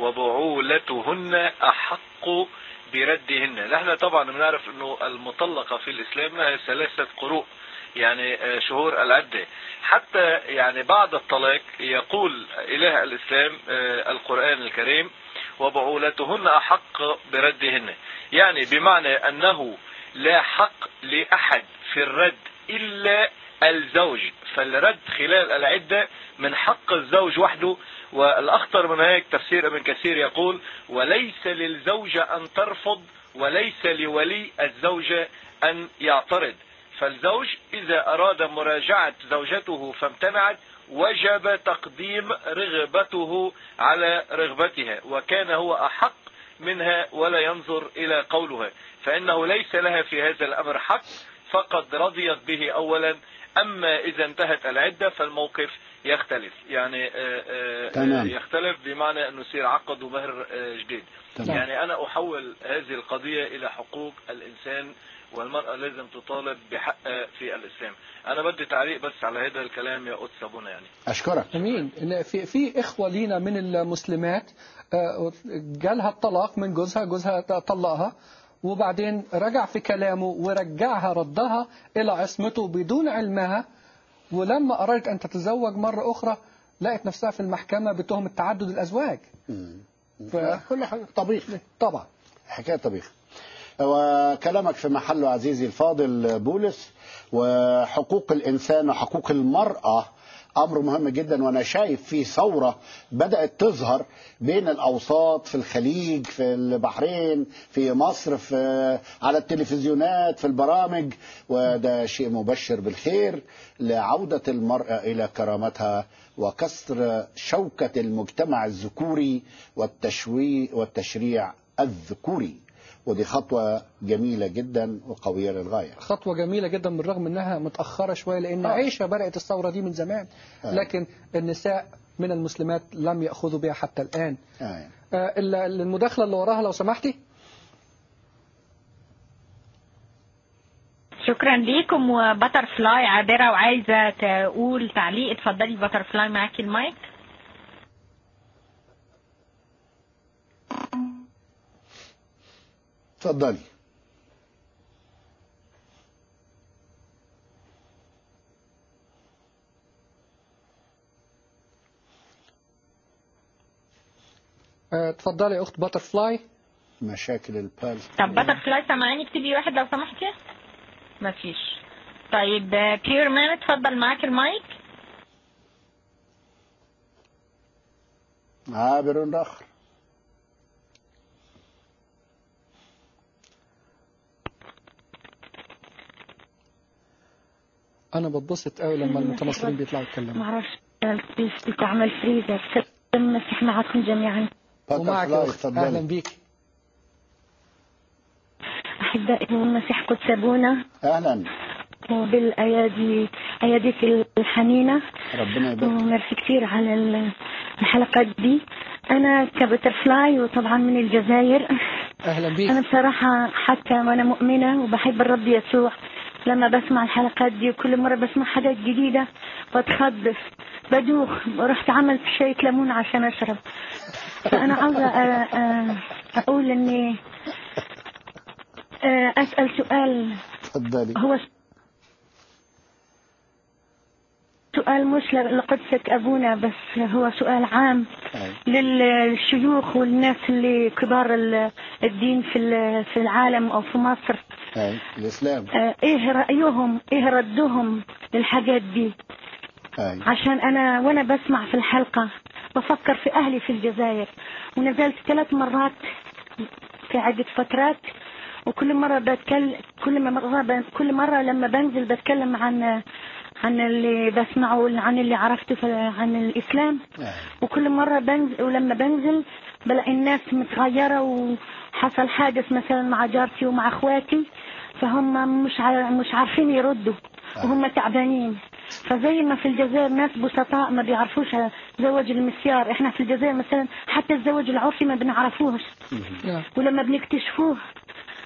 [SPEAKER 10] وبعولتهن أحق بردهن نحن طبعا بنعرف أنه المطلقة في الإسلام لها ثلاثة قروء يعني آه، شهور العدة حتى يعني بعد الطلاق يقول إله الإسلام آه، القرآن الكريم وبعولتهن أحق بردهن يعني بمعنى أنه لا حق لأحد في الرد إلا الزوج فالرد خلال العدة من حق الزوج وحده والأخطر من هيك تفسير ابن كثير يقول وليس للزوجة أن ترفض وليس لولي الزوجة أن يعترض فالزوج إذا أراد مراجعة زوجته فامتنعت وجب تقديم رغبته على رغبتها وكان هو أحق منها ولا ينظر إلى قولها فإنه ليس لها في هذا الأمر حق فقد رضيت به أولا أما إذا انتهت العدة فالموقف يختلف يعني آه، آه،
[SPEAKER 2] تمام.
[SPEAKER 10] يختلف بمعنى أنه يصير عقد ومهر آه، جديد
[SPEAKER 2] تمام.
[SPEAKER 10] يعني أنا أحول هذه القضية إلى حقوق الإنسان والمرأة لازم تطالب بحقها في الإسلام أنا بدي تعليق بس على هذا الكلام يا قدس أبونا يعني
[SPEAKER 2] أشكرك
[SPEAKER 1] امين إن في في اخوه لينا من المسلمات آه، جالها الطلاق من جوزها جوزها طلقها وبعدين رجع في كلامه ورجعها ردها الى عصمته بدون علمها ولما ارادت ان تتزوج مره اخرى لقت نفسها في المحكمه بتهم تعدد الازواج ف...
[SPEAKER 2] كل حاجة طبيخ
[SPEAKER 1] طبعا
[SPEAKER 2] حكاية طبيخ وكلامك في محله عزيزي الفاضل بولس وحقوق الإنسان وحقوق المرأة أمر مهم جدا وأنا شايف في ثورة بدأت تظهر بين الأوساط في الخليج في البحرين في مصر في على التلفزيونات في البرامج وده شيء مبشر بالخير لعودة المرأة إلى كرامتها وكسر شوكة المجتمع الذكوري والتشوي والتشريع الذكوري ودي خطوة جميلة جدا وقوية للغاية
[SPEAKER 1] خطوة جميلة جدا بالرغم انها متأخرة شوية لان
[SPEAKER 2] آه.
[SPEAKER 1] عائشة بدأت الثورة دي من زمان
[SPEAKER 2] آه.
[SPEAKER 1] لكن النساء من المسلمات لم يأخذوا بها حتى الآن
[SPEAKER 2] آه.
[SPEAKER 1] آه، ال- المداخلة اللي وراها لو سمحتي
[SPEAKER 3] شكرا ليكم وبتر فلاي عابرة وعايزة تقول تعليق اتفضلي بتر فلاي معاكي المايك
[SPEAKER 2] اتفضلي
[SPEAKER 1] آه، اتفضلي يا أخت باتر فلاي
[SPEAKER 2] مشاكل البال
[SPEAKER 3] طب بتر فلاي سامعاني اكتبي واحد لو سمحتي مفيش طيب بيور مان اتفضل معاك المايك
[SPEAKER 2] عابر آخر
[SPEAKER 1] أنا بتبسط قوي لما المتنصرين بيطلعوا يتكلموا
[SPEAKER 8] معرفش كيف بتعمل فريزر سلام مسيح معكم جميعا
[SPEAKER 1] ومعك يا أخت أهلا بيك
[SPEAKER 8] أحبائي المسيح قد سابونا
[SPEAKER 2] أهلا
[SPEAKER 8] وبالأيادي أياديك الحنينة
[SPEAKER 2] ربنا يبارك
[SPEAKER 8] وميرسي كثير على ال- الحلقات دي أنا كبتر فلاي وطبعا من الجزائر
[SPEAKER 1] أهلا بيك
[SPEAKER 8] أنا بصراحة حتى وأنا مؤمنة وبحب الرب يسوع لما بسمع الحلقات دي وكل مرة بسمع حاجات جديدة بتخض بدوخ رحت عملت شاي ليمون عشان أشرب فأنا عاوزة أ- أ- أقول إني أ- أسأل سؤال
[SPEAKER 2] اتفضلي
[SPEAKER 8] هو سؤال مش لقدسك أبونا بس هو سؤال عام للشيوخ والناس اللي كبار ال- الدين في ال- في العالم أو في مصر
[SPEAKER 2] أي. الإسلام
[SPEAKER 8] آه، إيه رأيهم إيه ردهم للحاجات دي
[SPEAKER 2] أي.
[SPEAKER 8] عشان أنا وأنا بسمع في الحلقة بفكر في أهلي في الجزائر ونزلت ثلاث مرات في عدة فترات وكل مرة بتكلم كل ما مرة كل مرة لما بنزل بتكلم عن عن اللي بسمعه عن اللي عرفته في- عن الإسلام وكل مرة بنزل ولما بنزل بلاقي الناس متغيرة وحصل حادث مثلا مع جارتي ومع اخواتي فهم مش ع- مش عارفين يردوا وهم تعبانين فزي ما في الجزائر ناس بسطاء ما بيعرفوش زواج المسيار احنا في الجزائر مثلا حتى الزواج العرفي ما بنعرفوش ولما بنكتشفوه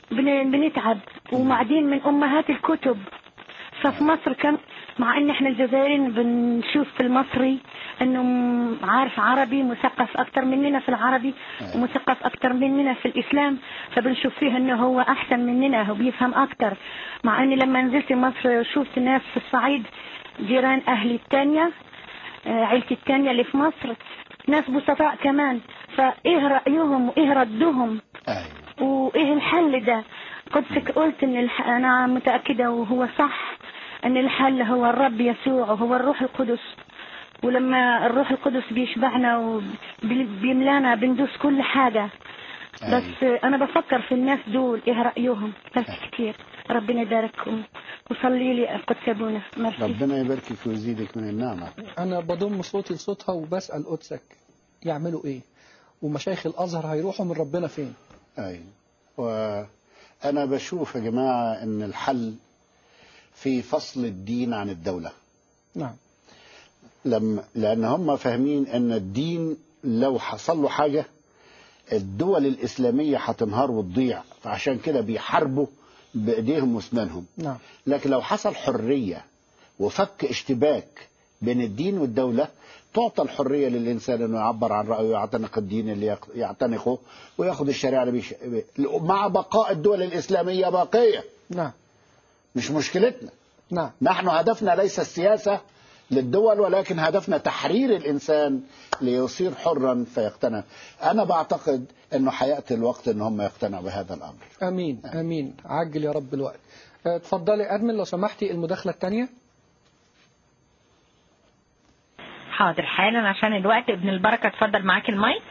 [SPEAKER 8] بن- بنتعب وبعدين من امهات الكتب ففي مصر كم مع ان احنا الجزائريين بنشوف في المصري انه م- عارف عربي مثقف اكتر مننا في العربي ومثقف اكتر مننا في الاسلام فبنشوف فيه انه هو احسن مننا هو بيفهم اكتر مع اني لما نزلت مصر شفت ناس في الصعيد جيران اهلي التانية آه، عيلتي التانية اللي في مصر ناس بسطاء كمان فايه رأيهم وايه ردهم
[SPEAKER 2] أيوة.
[SPEAKER 8] وايه الحل ده قدسك قلت ان الح... انا متأكدة وهو صح ان الحل هو الرب يسوع وهو الروح القدس ولما الروح القدس بيشبعنا وبيملانا بندوس كل حاجة بس انا بفكر في الناس دول ايه رأيهم بس كتير ربنا يبارككم وصلي لي قدس ابونا ميرسي
[SPEAKER 2] ربنا يباركك ويزيدك من النعمة
[SPEAKER 1] أنا بضم صوتي لصوتها وبسأل قدسك يعملوا إيه ومشايخ الأزهر هيروحوا من ربنا فين
[SPEAKER 2] أي وأنا بشوف يا جماعة أن الحل في فصل الدين عن الدولة
[SPEAKER 1] نعم
[SPEAKER 2] لما لأن هم فاهمين أن الدين لو حصل له حاجة الدول الإسلامية هتنهار وتضيع فعشان كده بيحاربوا بإيديهم وأسنانهم
[SPEAKER 1] نعم
[SPEAKER 2] لكن لو حصل حرية وفك اشتباك بين الدين والدولة تعطى الحرية للإنسان أنه يعبر عن رأيه ويعتنق الدين اللي يق- يعتنقه ويأخذ الشريعة اللي بيش... مع بقاء الدول الإسلامية باقية
[SPEAKER 1] نعم
[SPEAKER 2] مش مشكلتنا
[SPEAKER 1] نعم
[SPEAKER 2] نحن هدفنا ليس السياسة للدول ولكن هدفنا تحرير الإنسان ليصير حرا فيقتنع أنا بعتقد أنه حيأتي الوقت أن هم يقتنعوا بهذا الأمر
[SPEAKER 1] امين امين عجل يا رب الوقت آه، اتفضلي ادمن لو سمحتي المداخله الثانيه
[SPEAKER 3] حاضر حالا عشان الوقت ابن البركة اتفضل معاك المايك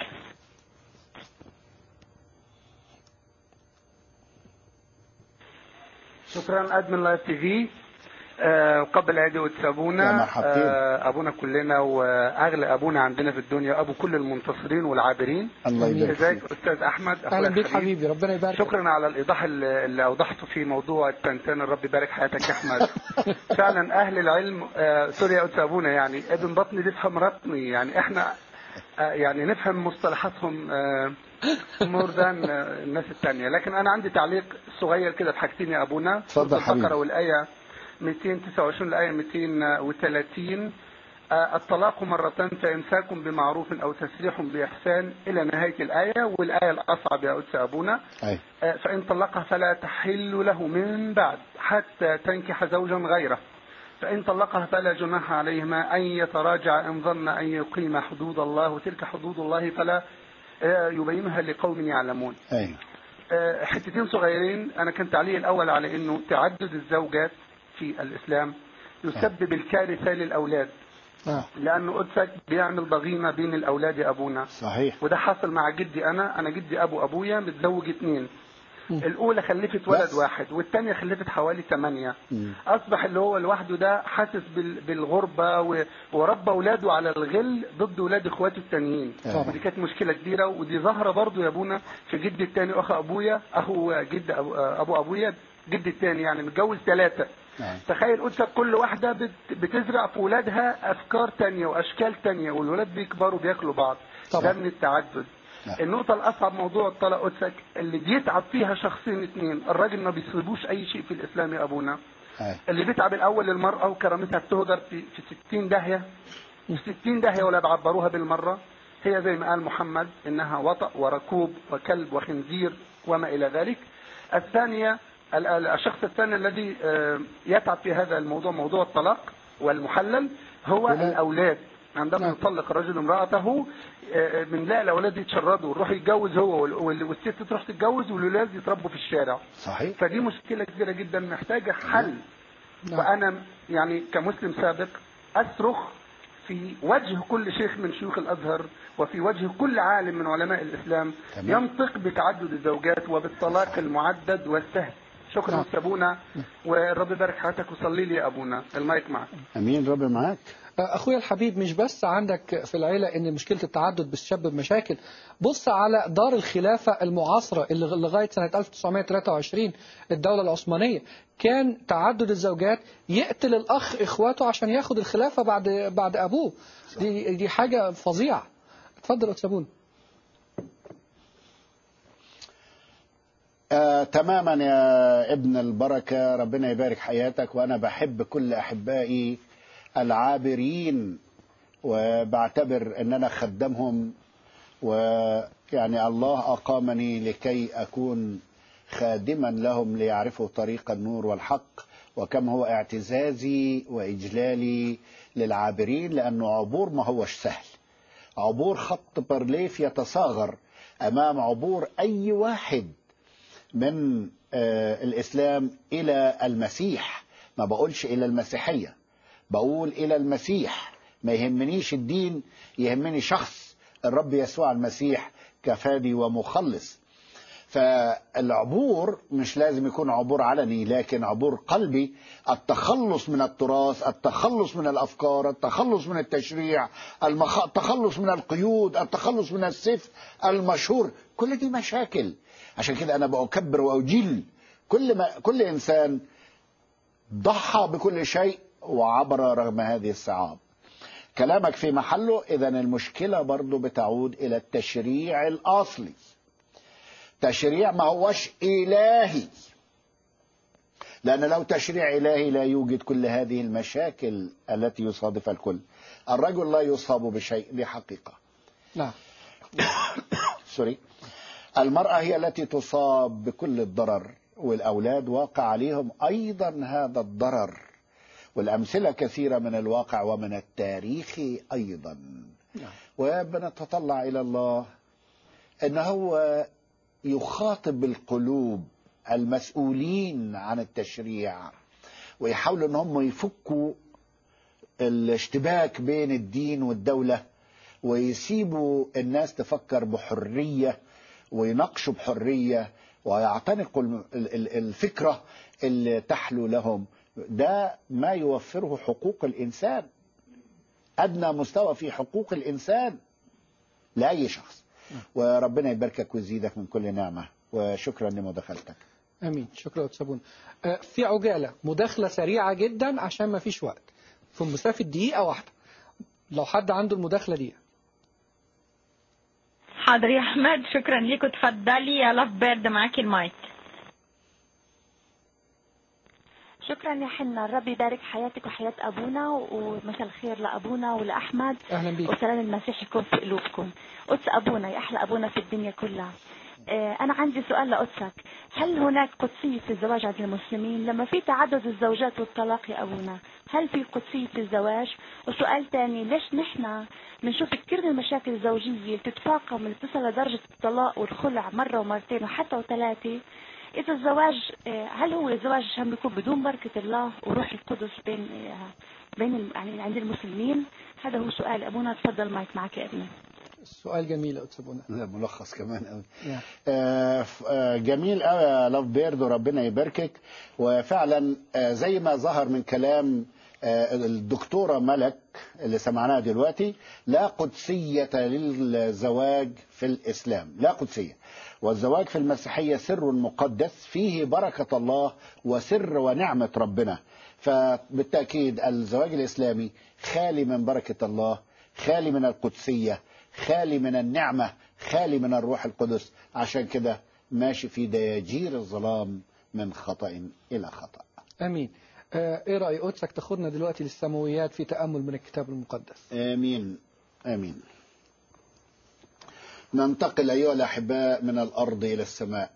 [SPEAKER 11] شكرا ادمن لايف تي في آه، قبل عيد قدس
[SPEAKER 2] يا
[SPEAKER 11] ابونا
[SPEAKER 2] مرحبتين.
[SPEAKER 11] آه، ابونا كلنا واغلى ابونا عندنا في الدنيا ابو كل المنتصرين والعابرين
[SPEAKER 2] الله يبارك
[SPEAKER 11] ازيك
[SPEAKER 2] فيك
[SPEAKER 11] استاذ احمد أخويا
[SPEAKER 1] اهلا بيك
[SPEAKER 11] الحبيب.
[SPEAKER 1] حبيبي ربنا يبارك
[SPEAKER 11] شكرا على الايضاح اللي اللي اوضحته في موضوع التنتان الرب يبارك حياتك يا احمد فعلا اهل العلم آه، سوري يا قدس ابونا يعني ابن بطني بيفهم رطني يعني احنا آه، يعني نفهم مصطلحاتهم مور ذان الناس الثانيه لكن انا عندي تعليق صغير كده بحاجتين يا ابونا
[SPEAKER 2] اتفضل
[SPEAKER 11] سورة البقره
[SPEAKER 2] حبيبي.
[SPEAKER 11] والايه 229 الايه 230 آه، الطلاق مرتان فامساك بمعروف او تسريح باحسان الى نهايه الايه والايه الاصعب يا قدس ابونا
[SPEAKER 2] أي.
[SPEAKER 11] آه، فإن طلقها فلا تحل له من بعد حتى تنكح زوجا غيره فإن طلقها فلا جناح عليهما أن يتراجع إن ظن أن يقيم حدود الله وتلك حدود الله فلا آه، يبينها لقوم يعلمون
[SPEAKER 2] أي.
[SPEAKER 11] آه، حتتين صغيرين أنا كان تعليقي الأول على أنه تعدد الزوجات في الإسلام يسبب الكارثة للأولاد
[SPEAKER 1] آه.
[SPEAKER 11] لأنه قدسك بيعمل ضغينة بين الأولاد يا أبونا
[SPEAKER 2] صحيح
[SPEAKER 11] وده حصل مع جدي انا انا جدي ابو ابويا متزوج اتنين الاولى خلفت ولد
[SPEAKER 2] بس.
[SPEAKER 11] واحد والثانيه خلفت حوالي ثمانية
[SPEAKER 2] مم.
[SPEAKER 11] اصبح اللي هو لوحده ده حاسس بال- بالغربه و- وربى اولاده على الغل ضد اولاد اخواته التانيين
[SPEAKER 2] طبعا.
[SPEAKER 11] ودي كانت مشكله كبيره ودي ظاهره برضو يا ابونا في جدي الثاني اخ ابويا اخو جد أبو, ابو ابويا جدي الثاني يعني متجوز ثلاثه
[SPEAKER 2] نعم.
[SPEAKER 11] تخيل قدسك كل واحدة بت- بتزرع في ولادها أفكار تانية وأشكال تانية والولاد بيكبروا بياكلوا بعض
[SPEAKER 1] طبعا.
[SPEAKER 11] ده من التعدد
[SPEAKER 2] نعم.
[SPEAKER 11] النقطة الأصعب موضوع الطلاق قدسك اللي بيتعب فيها شخصين اتنين الراجل ما بيصيبوش أي شيء في الإسلام يا أبونا
[SPEAKER 2] أي.
[SPEAKER 11] اللي بيتعب الأول المرأة وكرامتها بتهدر في في 60 داهية في 60 داهية ولا بعبروها بالمرة هي زي ما قال محمد إنها وطأ وركوب وكلب وخنزير وما إلى ذلك الثانية ال- ال- الشخص الثاني الذي آه، يتعب في هذا الموضوع موضوع الطلاق والمحلل هو
[SPEAKER 1] ولا-
[SPEAKER 11] الأولاد عندما
[SPEAKER 1] نعم.
[SPEAKER 11] يطلق الرجل امرأته آه، بنلاقي الأولاد يتشردوا يروح يتجوز هو وال- وال- والست تروح تتجوز والولاد يتربوا في الشارع
[SPEAKER 2] صحيح
[SPEAKER 11] فدي مشكلة كبيرة جدا محتاجة حل
[SPEAKER 1] نعم.
[SPEAKER 11] وأنا يعني كمسلم سابق أصرخ في وجه كل شيخ من شيوخ الأزهر وفي وجه كل عالم من علماء الإسلام
[SPEAKER 2] تمام.
[SPEAKER 11] ينطق بتعدد الزوجات وبالطلاق المعدد والسهل شكرا
[SPEAKER 1] نعم.
[SPEAKER 11] أبونا والرب يبارك حياتك وصلي لي يا أبونا المايك معك
[SPEAKER 2] أمين رب معاك
[SPEAKER 1] اخويا الحبيب مش بس عندك في العيله ان مشكله التعدد بتسبب مشاكل بص على دار الخلافه المعاصره اللي لغايه سنه 1923 الدوله العثمانيه كان تعدد الزوجات يقتل الاخ اخواته عشان ياخد الخلافه بعد بعد ابوه دي دي حاجه فظيعه اتفضل يا أستاذ سابون
[SPEAKER 2] آه تماما يا ابن البركة ربنا يبارك حياتك وأنا بحب كل أحبائي العابرين وبعتبر أن أنا خدمهم ويعني الله أقامني لكي أكون خادما لهم ليعرفوا طريق النور والحق وكم هو اعتزازي وإجلالي للعابرين لأنه عبور ما هوش سهل عبور خط برليف يتصاغر أمام عبور أي واحد من آه، الإسلام إلى المسيح ما بقولش إلى المسيحية بقول إلى المسيح ما يهمنيش الدين يهمني شخص الرب يسوع المسيح كفادي ومخلص فالعبور مش لازم يكون عبور علني لكن عبور قلبي التخلص من التراث التخلص من الأفكار التخلص من التشريع المخ... التخلص من القيود التخلص من السيف المشهور كل دي مشاكل عشان كده أنا بأكبر وأجل كل ما كل إنسان ضحى بكل شيء وعبر رغم هذه الصعاب كلامك في محله إذا المشكلة برضو بتعود إلى التشريع الأصلي تشريع ما هوش إلهي لأن لو تشريع إلهي لا يوجد كل هذه المشاكل التي يصادفها الكل الرجل لا يصاب بشيء دي حقيقة
[SPEAKER 1] نعم
[SPEAKER 2] سوري المرأة هي التي تصاب بكل الضرر والأولاد واقع عليهم أيضا هذا الضرر والأمثلة كثيرة من الواقع ومن التاريخ أيضا وبنتطلع إلى الله أن هو يخاطب القلوب المسؤولين عن التشريع ويحاولوا ان هم يفكوا الاشتباك بين الدين والدولة ويسيبوا الناس تفكر بحرية ويناقشوا بحرية ويعتنقوا ال- ال- الفكرة اللي تحلو لهم ده ما يوفره حقوق الإنسان أدنى مستوى في حقوق الإنسان لأي شخص وربنا يباركك ويزيدك من كل نعمة وشكرا لمداخلتك
[SPEAKER 1] امين شكرا يا سابون آه، في عجاله مداخله سريعه جدا عشان ما فيش وقت في مسافه دقيقه واحده لو حد عنده المداخله دي
[SPEAKER 3] حاضر يا احمد شكرا ليك وتفضلي يا لاف بيرد معاكي المايك
[SPEAKER 12] شكرا يا حنا الرب يبارك حياتك وحياة أبونا ومساء الخير لأبونا ولأحمد
[SPEAKER 1] اهلا بيك
[SPEAKER 12] وسلام المسيح يكون في قلوبكم قدس أبونا يا أحلى أبونا في الدنيا كلها آه، أنا عندي سؤال لقدسك هل هناك قدسية في الزواج عند المسلمين لما في تعدد الزوجات والطلاق يا أبونا هل في قدسية في الزواج وسؤال تاني ليش نحن بنشوف كثير من المشاكل الزوجية اللي بتتفاقم اللي بتصل لدرجة الطلاق والخلع مرة ومرتين وحتى وثلاثة إذا الزواج آه، هل هو الزواج عشان بيكون بدون بركة الله وروح القدس بين آه، بين الم- يعني عند المسلمين هذا هو سؤال أبونا تفضل مايك معك يا ابني
[SPEAKER 1] السؤال جميل يا استاذ بونا
[SPEAKER 2] ده ملخص كمان قوي
[SPEAKER 1] نعم.
[SPEAKER 2] آه، ف- آه، جميل قوي يا لاف بيرد وربنا يباركك وفعلا آه، زي ما ظهر من كلام آه، الدكتورة ملك اللي سمعناها دلوقتي لا قدسية للزواج في الإسلام لا قدسية والزواج في المسيحية سر مقدس فيه بركة الله وسر ونعمة ربنا فبالتأكيد الزواج الإسلامي خالي من بركة الله خالي من القدسية خالي من النعمة خالي من الروح القدس عشان كده ماشي في دياجير الظلام من خطأ إلى خطأ
[SPEAKER 1] امين آه، ايه راي قدسك تاخدنا دلوقتي للسماويات في تامل من الكتاب المقدس
[SPEAKER 2] آمين آمين ننتقل أيها الأحباء من الأرض إلى السماء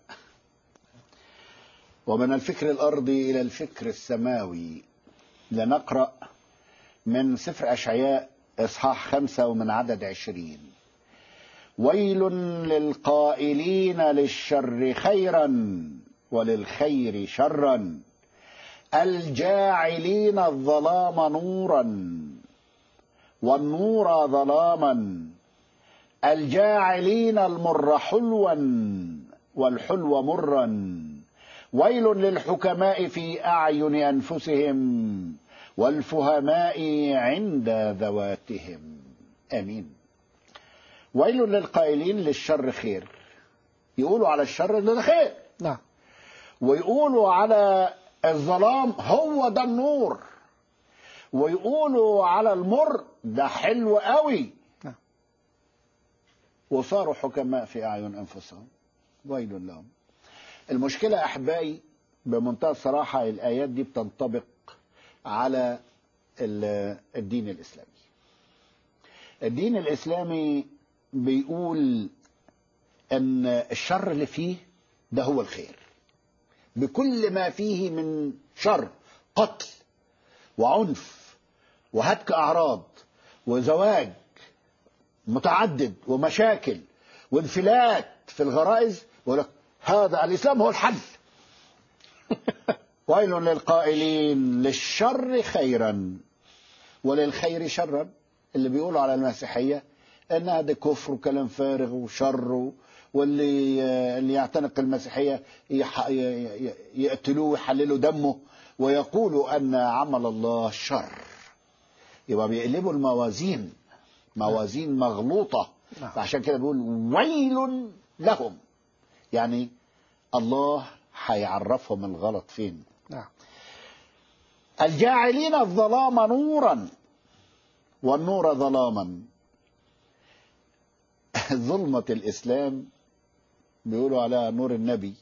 [SPEAKER 2] ومن الفكر الأرضي إلى الفكر السماوي لنقرأ من سفر أشعياء إصحاح خمسة ومن عدد عشرين ويل للقائلين للشر خيرا وللخير شرا الجاعلين الظلام نورا والنور ظلاما الجاعلين المر حلوا والحلو مرا ويل للحكماء في اعين انفسهم والفهماء عند ذواتهم امين ويل للقائلين للشر خير يقولوا على الشر ده خير
[SPEAKER 1] نعم
[SPEAKER 2] ويقولوا على الظلام هو ده النور ويقولوا على المر ده حلو قوي
[SPEAKER 1] نعم.
[SPEAKER 2] وصاروا حكماء في أعين أنفسهم ويل لهم المشكلة أحبائي بمنتهى الصراحة الآيات دي بتنطبق على ال- الدين الإسلامي الدين الإسلامي بيقول أن الشر اللي فيه ده هو الخير بكل ما فيه من شر قتل وعنف وهتك أعراض وزواج متعدد ومشاكل وانفلات في الغرائز يقول لك هذا الإسلام هو الحل ويل للقائلين للشر خيرا وللخير شرا اللي بيقولوا على المسيحية ان هذا كفر وكلام فارغ وشر واللي اللي يعتنق المسيحية يح- ي- ي- يقتلوه ويحللوا دمه ويقولوا ان عمل الله شر يبقى بيقلبوا الموازين موازين مغلوطة فعشان كده بيقول ويل لهم يعني الله هيعرفهم الغلط فين
[SPEAKER 1] نعم
[SPEAKER 2] الجاعلين الظلام نورا والنور ظلاما ظلمة الإسلام بيقولوا عليها نور النبي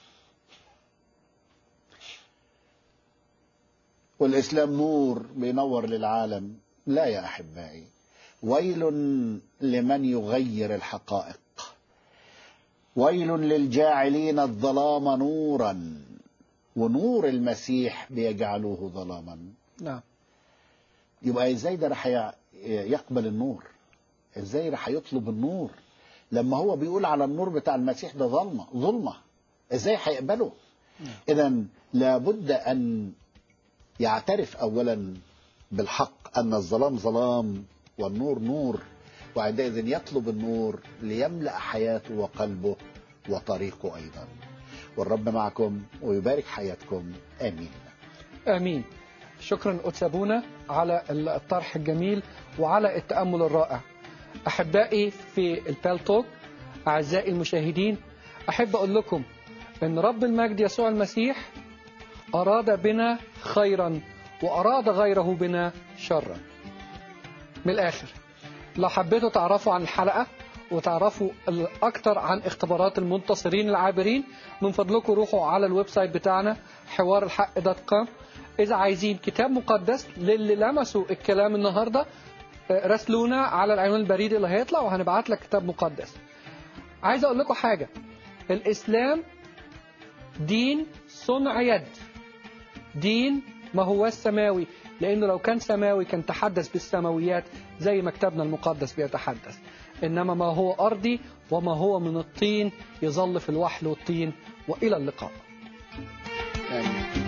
[SPEAKER 2] والإسلام نور بينور للعالم لا يا أحبائي ويل لمن يغير الحقائق ويل للجاعلين الظلام نورا ونور المسيح بيجعلوه ظلاما
[SPEAKER 1] نعم
[SPEAKER 2] يبقى ازاي ده راح ي- يقبل النور ازاي راح يطلب النور لما هو بيقول على النور بتاع المسيح ده ظلمه ظلمه ازاي هيقبله اذا لابد ان يعترف اولا بالحق ان الظلام ظلام والنور نور وعندئذ يطلب النور ليملا حياته وقلبه وطريقه ايضا والرب معكم ويبارك حياتكم امين
[SPEAKER 1] آمين شكرا أتسابونا على الطرح الجميل وعلى التأمل الرائع أحبائي في البالتوك أعزائي المشاهدين أحب أقول لكم أن رب المجد يسوع المسيح أراد بنا خيرا وأراد غيره بنا شرا من الآخر لو حبيتوا تعرفوا عن الحلقة وتعرفوا أكتر عن اختبارات المنتصرين العابرين من فضلكم روحوا على الويب سايت بتاعنا حوار الحق دوت كوم إذا عايزين كتاب مقدس للي لمسوا الكلام النهاردة آه، راسلونا على العنوان البريدي اللي هيطلع وهنبعت لك كتاب مقدس عايز أقول لكم حاجة الإسلام دين صنع يد دين ما هو السماوي لأنه لو كان سماوي كان تحدث بالسماويات زي ما كتابنا المقدس بيتحدث إنما ما هو أرضي وما هو من الطين يظل في الوحل والطين وإلى اللقاء
[SPEAKER 2] آمين